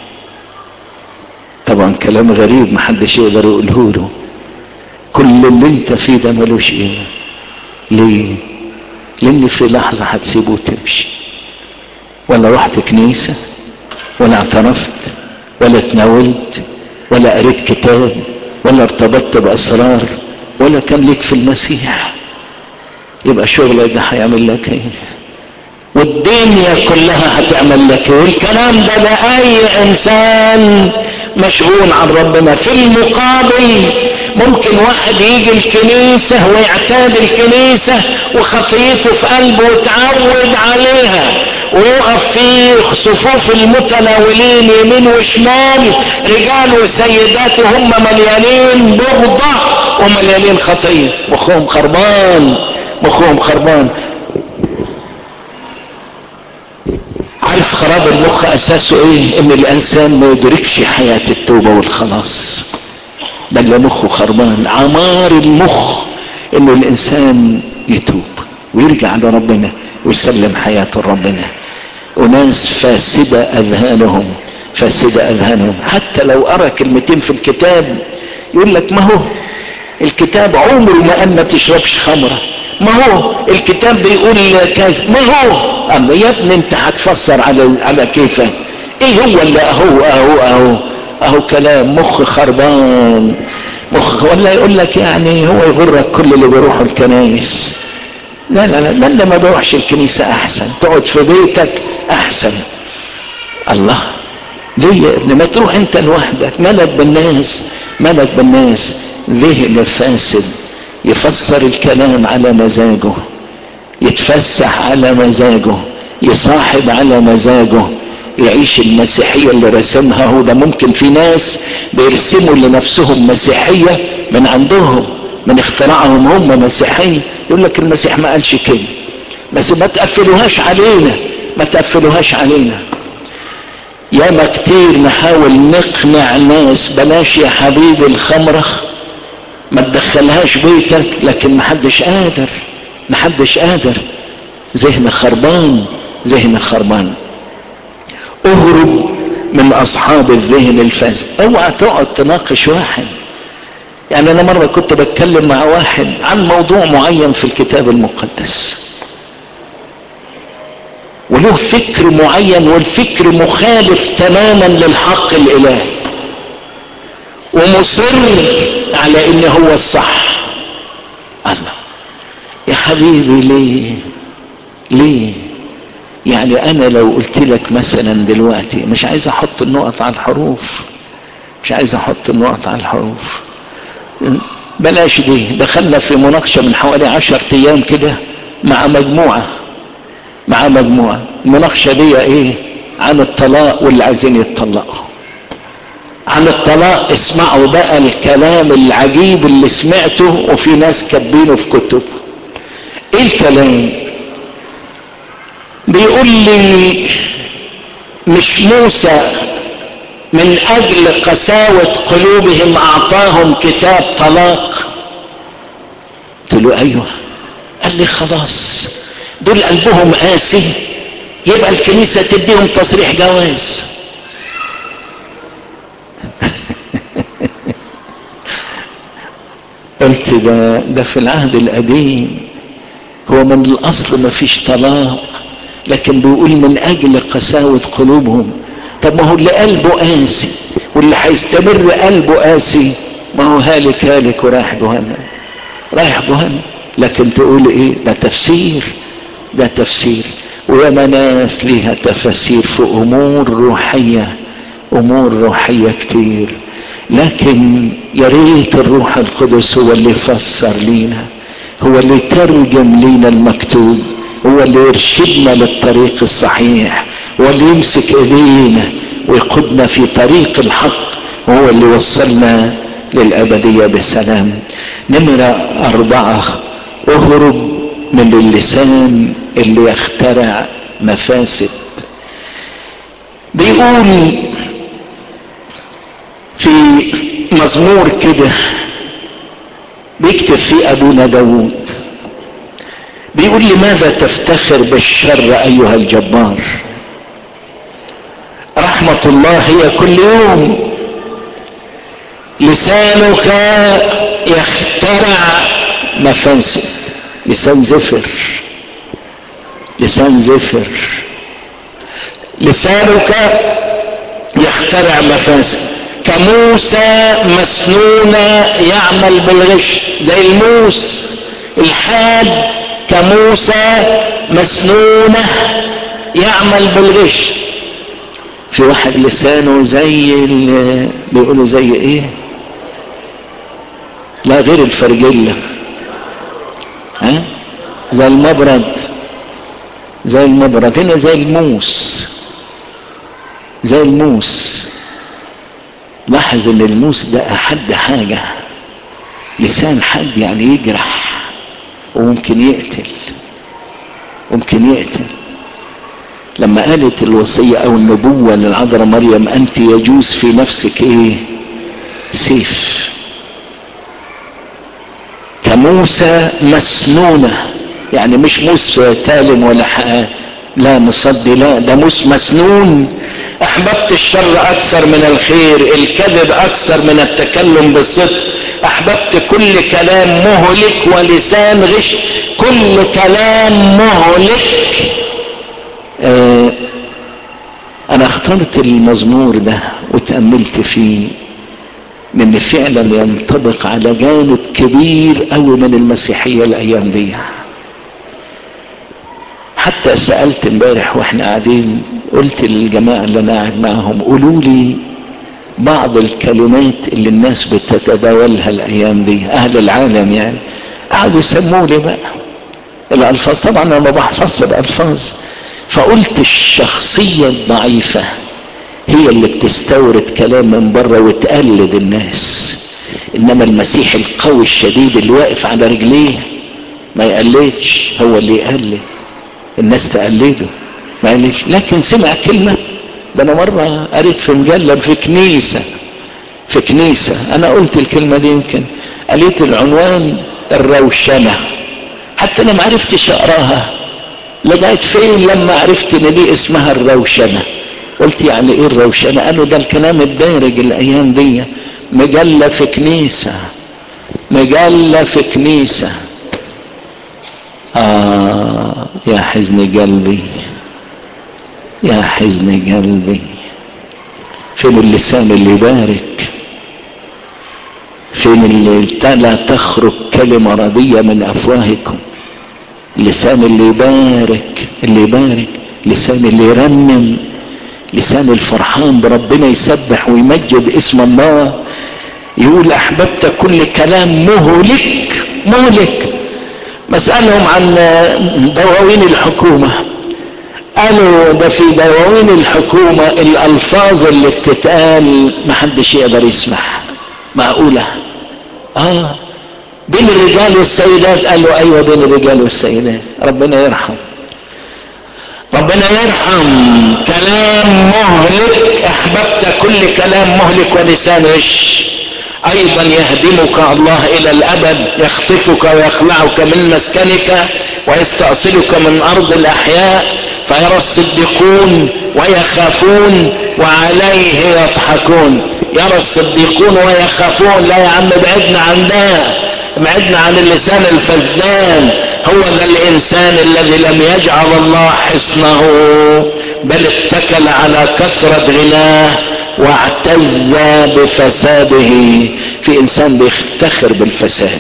طبعا كلام غريب محدش يقدر يقوله له كل اللي انت فيه ده ملوش قيمة ليه لان في لحظة هتسيبه وتمشي ولا رحت كنيسة ولا اعترفت ولا تناولت ولا قريت كتاب ولا ارتبطت باسرار ولا كان ليك في المسيح يبقى شغلك ده هيعمل لك ايه والدنيا كلها هتعمل لك ايه والكلام ده لاي انسان مشغول عن ربنا في المقابل ممكن واحد يجي الكنيسة ويعتاد الكنيسة وخطيته في قلبه وتعود عليها ويقف في صفوف المتناولين يمين وشمال رجال وسيدات هم مليانين بغضة ومليانين خطية مخهم خربان مخهم خربان عارف خراب المخ اساسه ايه ان الانسان ما يدركش حياة التوبة والخلاص بل مخه خربان عمار المخ انه الانسان يتوب ويرجع لربنا ويسلم حياته لربنا أناس فاسدة أذهانهم فاسدة أذهانهم حتى لو أرى كلمتين في الكتاب يقول لك ما هو الكتاب عمره ما قال ما تشربش خمرة ما هو الكتاب بيقول كذا ما هو أما يا ابني انت هتفسر على على كيفك ايه هو اللي اهو اهو اهو اهو كلام مخ خربان مخ ولا يقول لك يعني هو يغرك كل اللي بيروحوا الكنايس لا لا لا ده اللي ما بيروحش الكنيسة احسن تقعد في بيتك احسن الله ليه يا ابني ما تروح انت لوحدك مالك بالناس مالك بالناس ذهن فاسد يفسر الكلام على مزاجه يتفسح على مزاجه يصاحب على مزاجه يعيش المسيحية اللي رسمها هو ده ممكن في ناس بيرسموا لنفسهم مسيحية من عندهم من اختراعهم هم مسيحية يقول لك المسيح ما قالش كده بس ما تقفلوهاش علينا ما تقفلوهاش علينا ياما كتير نحاول نقنع ناس بلاش يا حبيبي الخمرة ما تدخلهاش بيتك لكن محدش قادر محدش قادر ذهن خربان ذهن خربان اهرب من اصحاب الذهن الفاسد اوعى تقعد تناقش واحد يعني انا مرة كنت بتكلم مع واحد عن موضوع معين في الكتاب المقدس وله فكر معين والفكر مخالف تماما للحق الالهي ومصر على ان هو الصح الله يا حبيبي ليه ليه يعني انا لو قلت لك مثلا دلوقتي مش عايز احط النقط على الحروف مش عايز احط النقط على الحروف بلاش دي دخلنا في مناقشة من حوالي عشر ايام كده مع مجموعة مع مجموعة المناقشة دي ايه عن الطلاق واللي عايزين يتطلقوا عن الطلاق اسمعوا بقى الكلام العجيب اللي سمعته وفي ناس كاتبينه في كتب ايه الكلام بيقول لي مش موسى من اجل قساوة قلوبهم اعطاهم كتاب طلاق قلت له ايوه قال لي خلاص دول قلبهم قاسي يبقى الكنيسة تديهم تصريح جواز قلت ده ده في العهد القديم هو من الاصل ما فيش طلاق لكن بيقول من اجل قساوة قلوبهم طب ما هو اللي قلبه قاسي واللي هيستمر قلبه قاسي ما هو هالك هالك ورايح جهنم رايح جهنم لكن تقول ايه ده تفسير ده تفسير وياما ناس ليها تفاسير في امور روحية امور روحية كتير لكن يا ريت الروح القدس هو اللي يفسر لينا هو اللي يترجم لينا المكتوب هو اللي يرشدنا للطريق الصحيح هو اللي يمسك ايدينا ويقودنا في طريق الحق وهو اللي وصلنا للأبدية بسلام نمرة أربعة اهرب من اللسان اللي يخترع مفاسد بيقول في مزمور كده بيكتب فيه أبونا داود بيقول لماذا تفتخر بالشر أيها الجبار رحمة الله هي كل يوم لسانك يخترع مفاسد لسان زفر لسان زفر لسانك يخترع مفاسد كموسى مسنونة يعمل بالغش زي الموس الحاد كموسى مسنونة يعمل بالغش في واحد لسانه زي بيقولوا زي ايه لا غير الفرجلة ها زي المبرد زي المبرد هنا زي الموس زي الموس لاحظ ان الموس ده احد حاجة لسان حد يعني يجرح وممكن يقتل ممكن يقتل لما قالت الوصية او النبوة للعذراء مريم انت يجوز في نفسك ايه سيف كموسى مسنونة يعني مش موس تالم ولا حقا لا نصدي لا ده موس مسنون احببت الشر اكثر من الخير الكذب اكثر من التكلم بالصدق احببت كل كلام مهلك ولسان غش كل كلام مهلك آه انا اخترت المزمور ده وتأملت فيه لان فعلا ينطبق على جانب كبير قوي من المسيحية الايام دي حتى سألت امبارح واحنا قاعدين قلت للجماعة اللي انا قاعد معهم قولوا لي بعض الكلمات اللي الناس بتتداولها الايام دي اهل العالم يعني قعدوا يسموا لي بقى الالفاظ طبعا انا ما بحفظش الالفاظ فقلت الشخصية الضعيفة هي اللي بتستورد كلام من بره وتقلد الناس انما المسيح القوي الشديد اللي واقف على رجليه ما يقلدش هو اللي يقلد الناس تقلده ما يقلدش لكن سمع كلمة ده انا مرة قريت في مجلة في كنيسة في كنيسة انا قلت الكلمة دي يمكن قالت العنوان الروشنة حتى انا ما عرفتش اقراها لغاية فين لما عرفت ان دي اسمها الروشنة قلت يعني ايه الروشنة قالوا ده الكلام الدارج الايام دي مجلة في كنيسة مجلة في كنيسة آه يا حزن قلبي يا حزن قلبي فين اللسان اللي يبارك فين اللي لا تخرج كلمة ردية من افواهكم اللسان اللي يبارك اللي يبارك لسان اللي يرنم لسان الفرحان بربنا يسبح ويمجد اسم الله يقول احببت كل كلام مهلك مهلك بسألهم عن دواوين الحكومة قالوا ده في دواوين الحكومة الالفاظ اللي بتتقال محدش يقدر يسمعها معقولة اه بين الرجال والسيدات قالوا ايوه بين الرجال والسيدات ربنا يرحم ربنا يرحم كلام مهلك احببت كل كلام مهلك ولسان غش ايضا يهدمك الله الى الابد يخطفك ويخلعك من مسكنك ويستأصلك من ارض الاحياء فيرى الصديقون ويخافون وعليه يضحكون يرى الصديقون ويخافون لا يا عم بعدنا عن ده بعدنا عن اللسان الفزدان هو ذا الانسان الذي لم يجعل الله حصنه بل اتكل على كثرة غناه واعتز بفساده في انسان بيفتخر بالفساد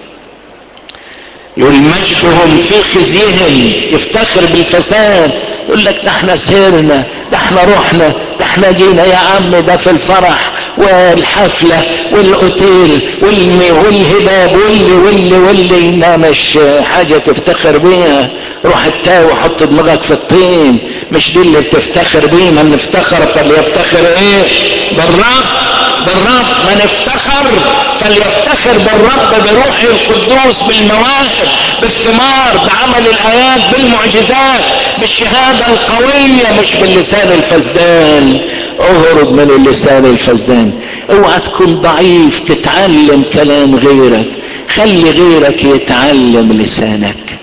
يقول مجدهم في خزيهم يفتخر بالفساد يقول لك ده احنا سهرنا ده احنا رحنا ده احنا جينا يا عم ده في الفرح والحفلة والاوتيل والهباب واللي واللي واللي ما مش حاجة تفتخر بيها روح التاوي وحط دماغك في الطين مش دي اللي بتفتخر بيه من افتخر فليفتخر ايه بالرب بالرب من افتخر فليفتخر بالرب بروح القدوس بالمواهب بالثمار بعمل الايات بالمعجزات بالشهادة القوية مش باللسان الفزدان اهرب من اللسان الفزدان اوعى تكون ضعيف تتعلم كلام غيرك خلي غيرك يتعلم لسانك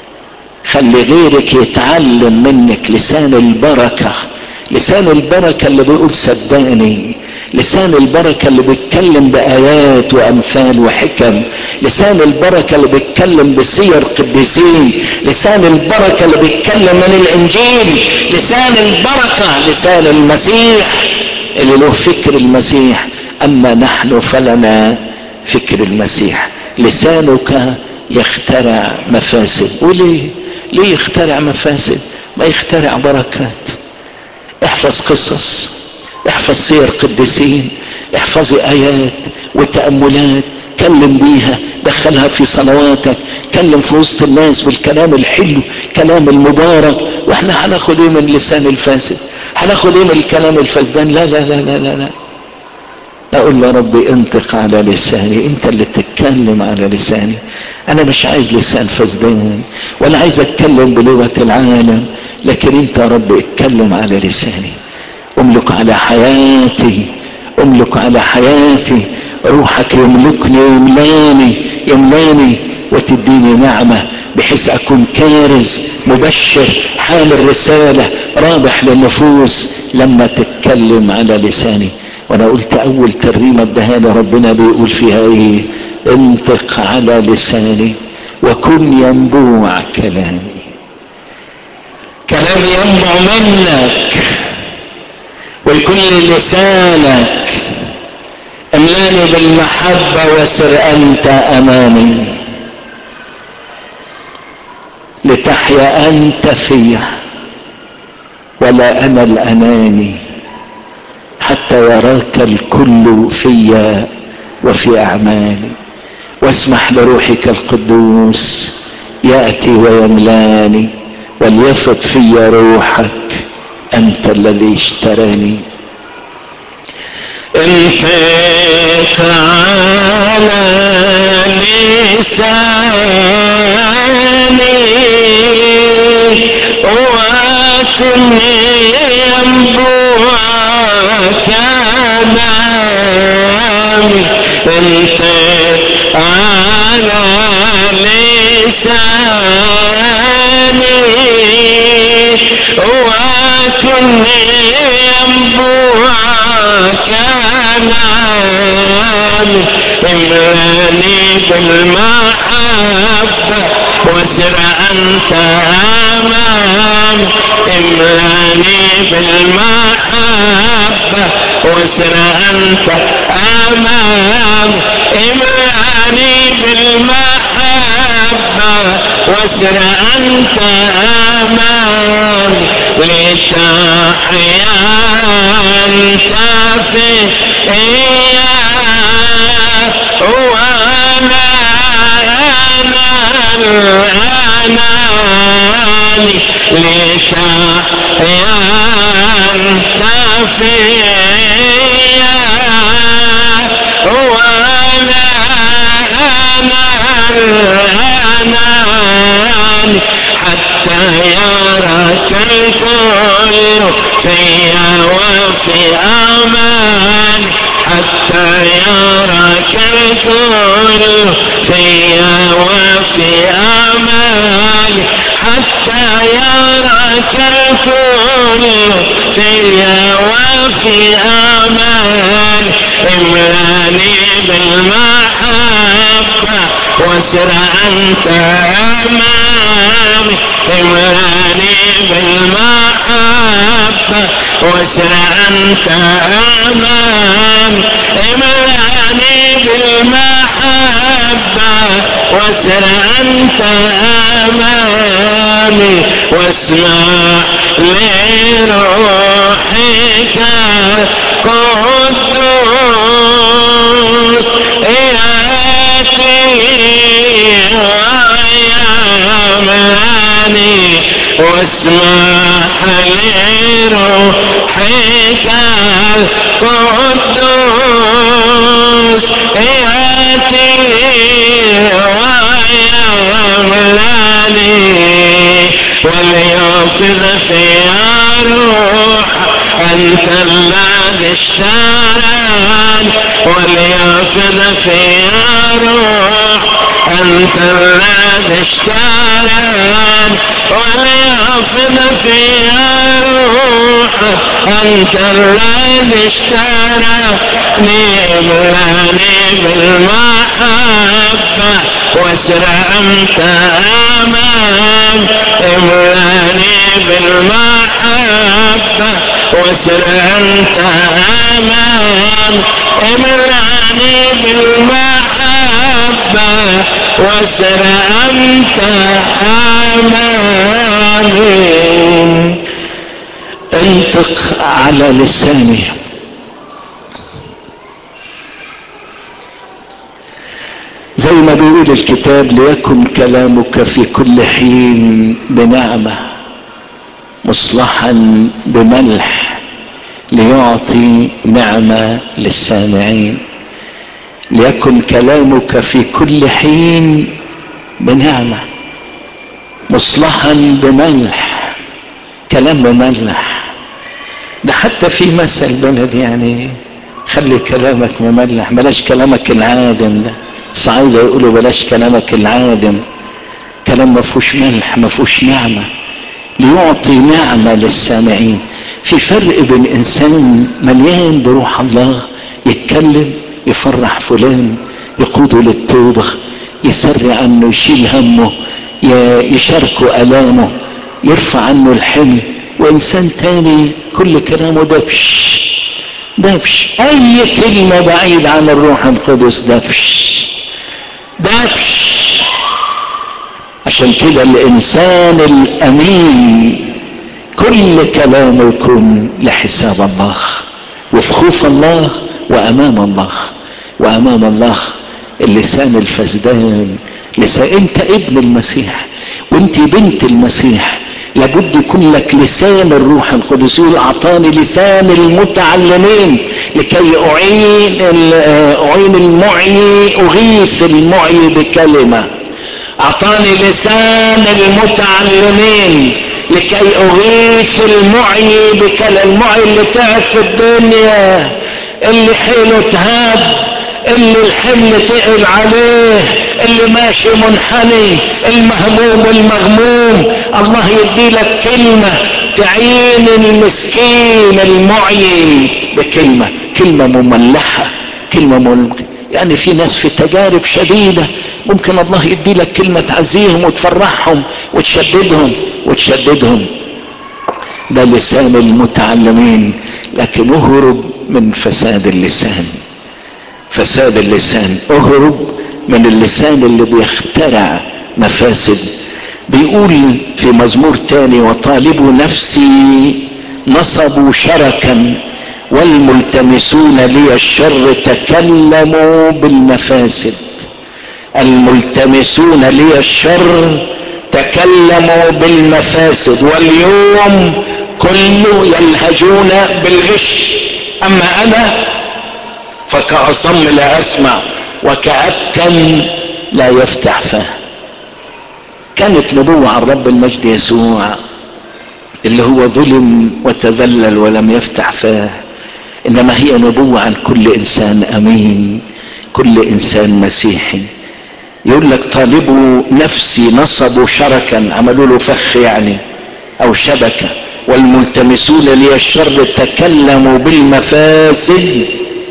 خلي غيرك يتعلم منك لسان البركة لسان البركة اللي بيقول صدقني لسان البركة اللي بيتكلم بآيات وأمثال وحكم لسان البركة اللي بيتكلم بسير قديسين لسان البركة اللي بيتكلم من الإنجيل لسان البركة لسان المسيح اللي له فكر المسيح أما نحن فلنا فكر المسيح لسانك يخترع مفاسد وليه ليه يخترع مفاسد ما يخترع بركات احفظ قصص احفظ سير قديسين احفظي ايات وتأملات كلم بيها دخلها في صلواتك كلم في وسط الناس بالكلام الحلو كلام المبارك واحنا هناخد ايه من لسان الفاسد هناخد ايه من الكلام الفاسدان لا لا لا لا لا, لا. اقول له ربي انطق على لساني انت اللي تتكلم على لساني انا مش عايز لسان فسدان ولا عايز اتكلم بلغة العالم لكن انت يا رب اتكلم على لساني املك على حياتي املك على حياتي روحك يملكني يملاني يملاني وتديني نعمة بحيث اكون كارز مبشر حامل رسالة رابح للنفوس لما تتكلم على لساني وانا قلت اول ترنيمة ادهاني ربنا بيقول فيها ايه انطق على لساني وكن ينبوع كلامي كلام ينبع منك ويكون لسانك املاني بالمحبة وسر انت امامي لتحيا انت فيا ولا انا الاناني حتى يراك الكل فيا وفي اعمالي واسمح لروحك القدوس ياتي ويملاني وليفض في روحك انت الذي اشتراني انطق على لساني وكن ينبوع كلامي انطق على لساني وكن ينبوع كلامي املاني بالمحبة وسر أنت أمامي املاني بالمحبة وسر أنت أمامي املاني بالمحبة وسر أنت أمامي لتحيا أنت فيا وانا انا الاناني لتحيا انت فيا وانا انا الاناني حتى يراك الكل فيا وفي امان حتى يراك الكل فيا وفي امان حتى يراك الكل فيا وفي امان املاني بالمحبه وسر انت امامي املاني بالمحبه وسر انت امامي املاني بالمحبه وسر انت امامي واسمع لروحك قدوس ياتي ويملاني واسمح لروحك القدوس ياتي ويملاني وليوقظ في روح انت الذي اشتراني وليوقظ في روح انت الذي اشتراني وليوقظ في روح انت الذي اشتراني املاني بالمحبه واسر انت امام املاني بالمحبه واسر انت امام املاني بالمحبه واسر انت امامي انطق على لساني زي ما بيقول الكتاب ليكن كلامك في كل حين بنعمة مصلحا بملح ليعطي نعمة للسامعين ليكن كلامك في كل حين بنعمة مصلحا بملح كلام مملح ده حتى في مثل بلد يعني خلي كلامك مملح بلاش كلامك العادم ده صعيدة يقولوا بلاش كلامك العادم كلام ما فيهوش ملح ما فيهوش نعمة ليعطي نعمة للسامعين في فرق بين انسان مليان بروح الله يتكلم يفرح فلان يقوده للتوبة يسري عنه يشيل همه يشاركه الامه يرفع عنه الحمل وانسان تاني كل كلامه دبش دبش اي كلمة بعيد عن الروح القدس دبش دبش عشان كده الانسان الامين كل كلامه يكون لحساب الله وفي خوف الله وامام الله وامام الله اللسان الفسدان لسان انت ابن المسيح وانت بنت المسيح لابد يكون لك لسان الروح القدس يقول اعطاني لسان المتعلمين لكي اعين اعين المعي اغيث المعي بكلمه اعطاني لسان المتعلمين لكي اغيث المعي بكلمه المعي اللي تعب في الدنيا اللي حيله تهاب اللي الحمل تقل عليه اللي ماشي منحني المهموم المغموم الله يدي لك كلمة تعين المسكين المعي بكلمة كلمة مملحة كلمة مملحة يعني في ناس في تجارب شديدة ممكن الله يدي لك كلمة تعزيهم وتفرحهم وتشددهم وتشددهم ده لسان المتعلمين لكن اهرب من فساد اللسان فساد اللسان اهرب من اللسان اللي بيخترع مفاسد بيقول في مزمور تاني وطالبوا نفسي نصبوا شركا والملتمسون لي الشر تكلموا بالمفاسد الملتمسون لي الشر تكلموا بالمفاسد واليوم كله يلهجون بالغش اما انا فكأصم لا اسمع وكأبكم لا يفتح فاه كانت نبوة عن رب المجد يسوع اللي هو ظلم وتذلل ولم يفتح فاه انما هي نبوة عن كل انسان امين كل انسان مسيحي يقول لك طالبوا نفسي نصبوا شركا عملوا له فخ يعني او شبكة والملتمسون لي الشر تكلموا بالمفاسد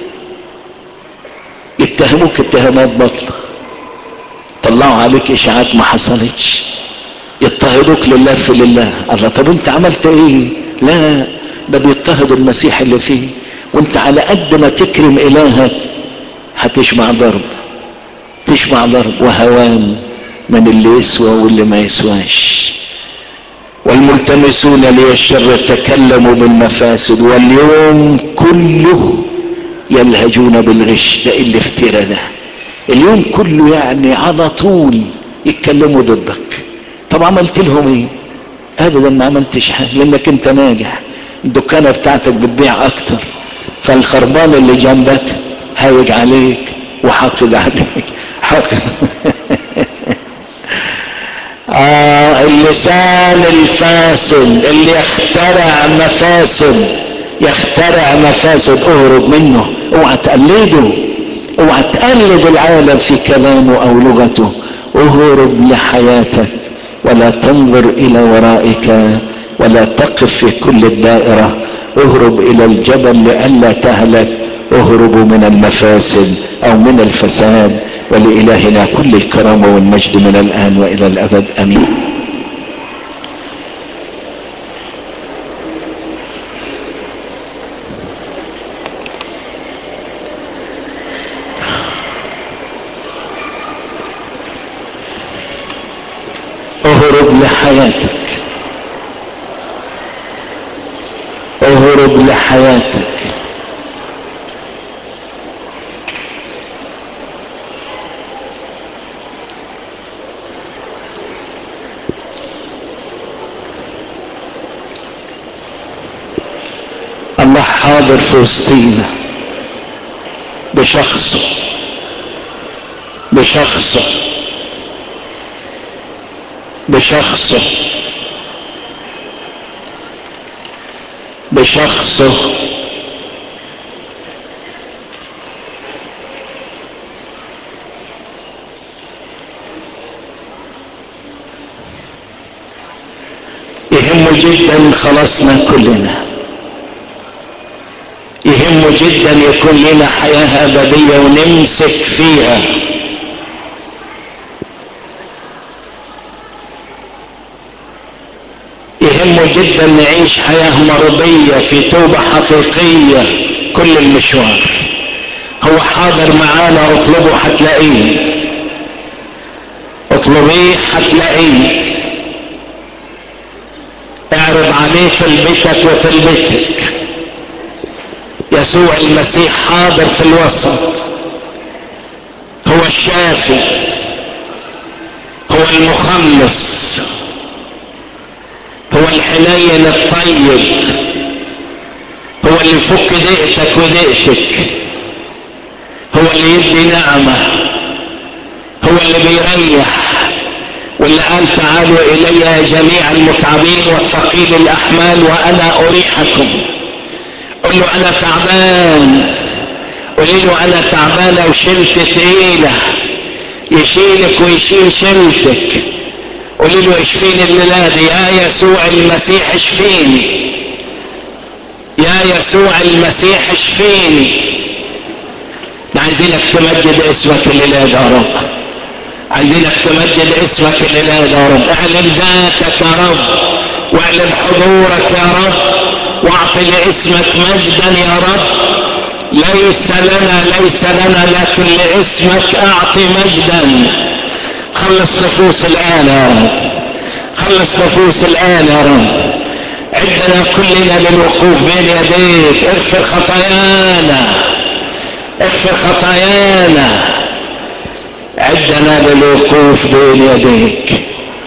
يتهموك اتهامات باطلة طلعوا عليك اشاعات ما حصلتش يضطهدوك لله في لله الله طب انت عملت ايه لا ده بيضطهدوا المسيح اللي فيه وانت على قد ما تكرم الهك هتشبع ضرب تشبع ضرب وهوان من اللي يسوى واللي ما يسواش والملتمسون لي الشر تكلموا بالمفاسد واليوم كله يلهجون بالغش ده اللي افترى ده اليوم كله يعني على طول يتكلموا ضدك طب عملت لهم ايه ابدا ما عملتش حاجه لانك انت ناجح الدكانه بتاعتك بتبيع اكتر فالخربان اللي جنبك هايج عليك وحاقد عليك حاقد آه اللسان الفاسد اللي يخترع مفاسد يخترع مفاسد اهرب منه اوعى تقلده اوعى تقلد العالم في كلامه او لغته اهرب لحياتك ولا تنظر الى ورائك ولا تقف في كل الدائرة اهرب الى الجبل لئلا تهلك اهربوا من المفاسد او من الفساد ولإلهنا كل الكرامة والمجد من الآن وإلى الأبد أمين اهرب لحياتك اهرب لحياتك الله حاضر في وسطينا بشخصه بشخصه بشخصه بشخصه يهمه جدا خلصنا كلنا يهمه جدا يكون لنا حياة أبدية ونمسك فيها يهمه جدا نعيش حياة مرضية في توبة حقيقية كل المشوار هو حاضر معانا اطلبه هتلاقيه اطلبيه هتلاقيه اعرض عليه طلبتك وطلبتك يسوع المسيح حاضر في الوسط هو الشافي هو المخلص هو الحنين الطيب هو اللي يفك ضيقتك وضيقتك هو اللي يدي نعمة هو اللي بيريح واللي قال تعالوا الي جميع المتعبين والثقيل الاحمال وانا اريحكم قل له انا تعبان قولي له انا تعبانه وشلت تقيله يشيلك ويشيل شلتك قولي له اشفيني الليله دي يا يسوع المسيح اشفيني يا يسوع المسيح اشفيني عايزينك تمجد اسمك الليله يا رب عايزينك تمجد اسمك الليله يا رب اعلن ذاتك يا رب واعلن حضورك يا رب واعط لاسمك مجدا يا رب ليس لنا ليس لنا لكن لاسمك اعط مجدا خلص نفوس الان يا رب خلص نفوس الان يا رب عندنا كلنا للوقوف بين يديك اغفر خطايانا اغفر خطايانا عدنا للوقوف بين يديك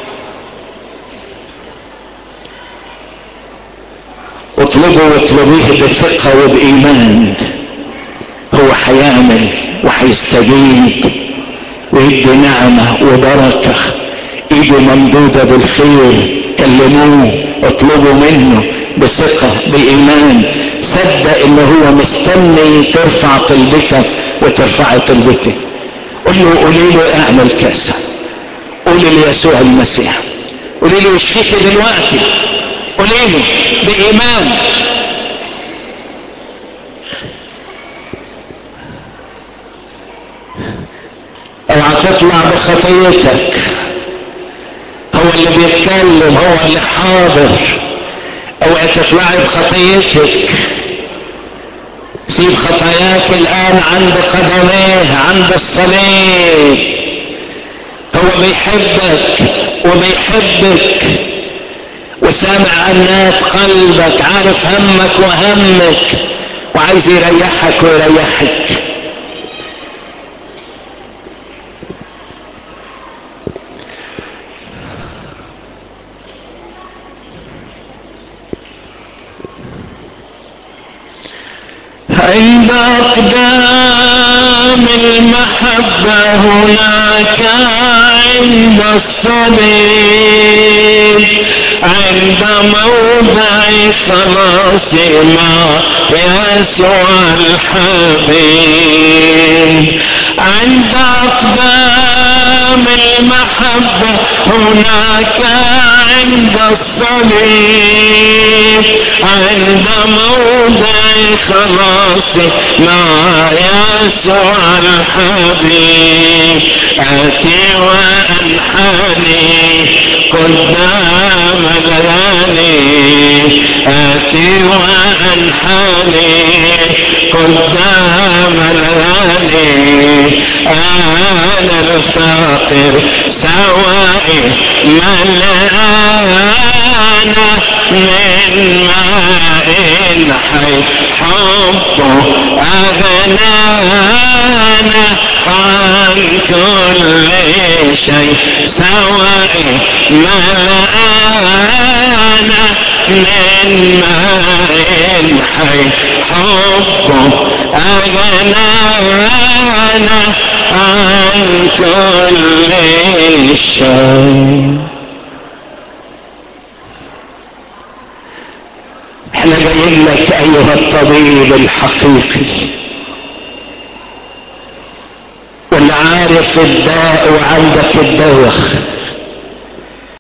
اطلبوا واطلبيه بثقة وبإيمان هو حيعمل وحيستجيب ويدي نعمة وبركة ايده ممدودة بالخير كلموه اطلبوا منه بثقة بإيمان صدق ان هو مستني ترفع طلبتك وترفع طلبتك قل له قولي له اعمل كذا قولي ليسوع المسيح قولي له يشفيك دلوقتي قولي له بإيمان اوعى تطلع بخطيتك هو اللي بيتكلم هو اللي حاضر اوعى تطلعي بخطيتك سيب خطاياك الان عند قدميه عند الصليب هو بيحبك وبيحبك وسامع انات قلبك عارف همك وهمك وعايز يريحك ويريحك عند أقدام المحبة هناك عند الصليب عند موضع خلاص ما يسوع الحبيب عند أقدام المحبة هناك عند الصليب عند موضع خلاص مع يسوع الحبيب أتي وأنحني قدام الغني أتي وأنحني قدام الغني أنا الفاقر سوائي ملآنا من ماء حي حبه أغنانا عن كل شيء سوائي ملآنا من ماء حي حبه أغنانا عن كل شيء احنا جايين لك ايها الطبيب الحقيقي واللي عارف الداء وعندك الدواء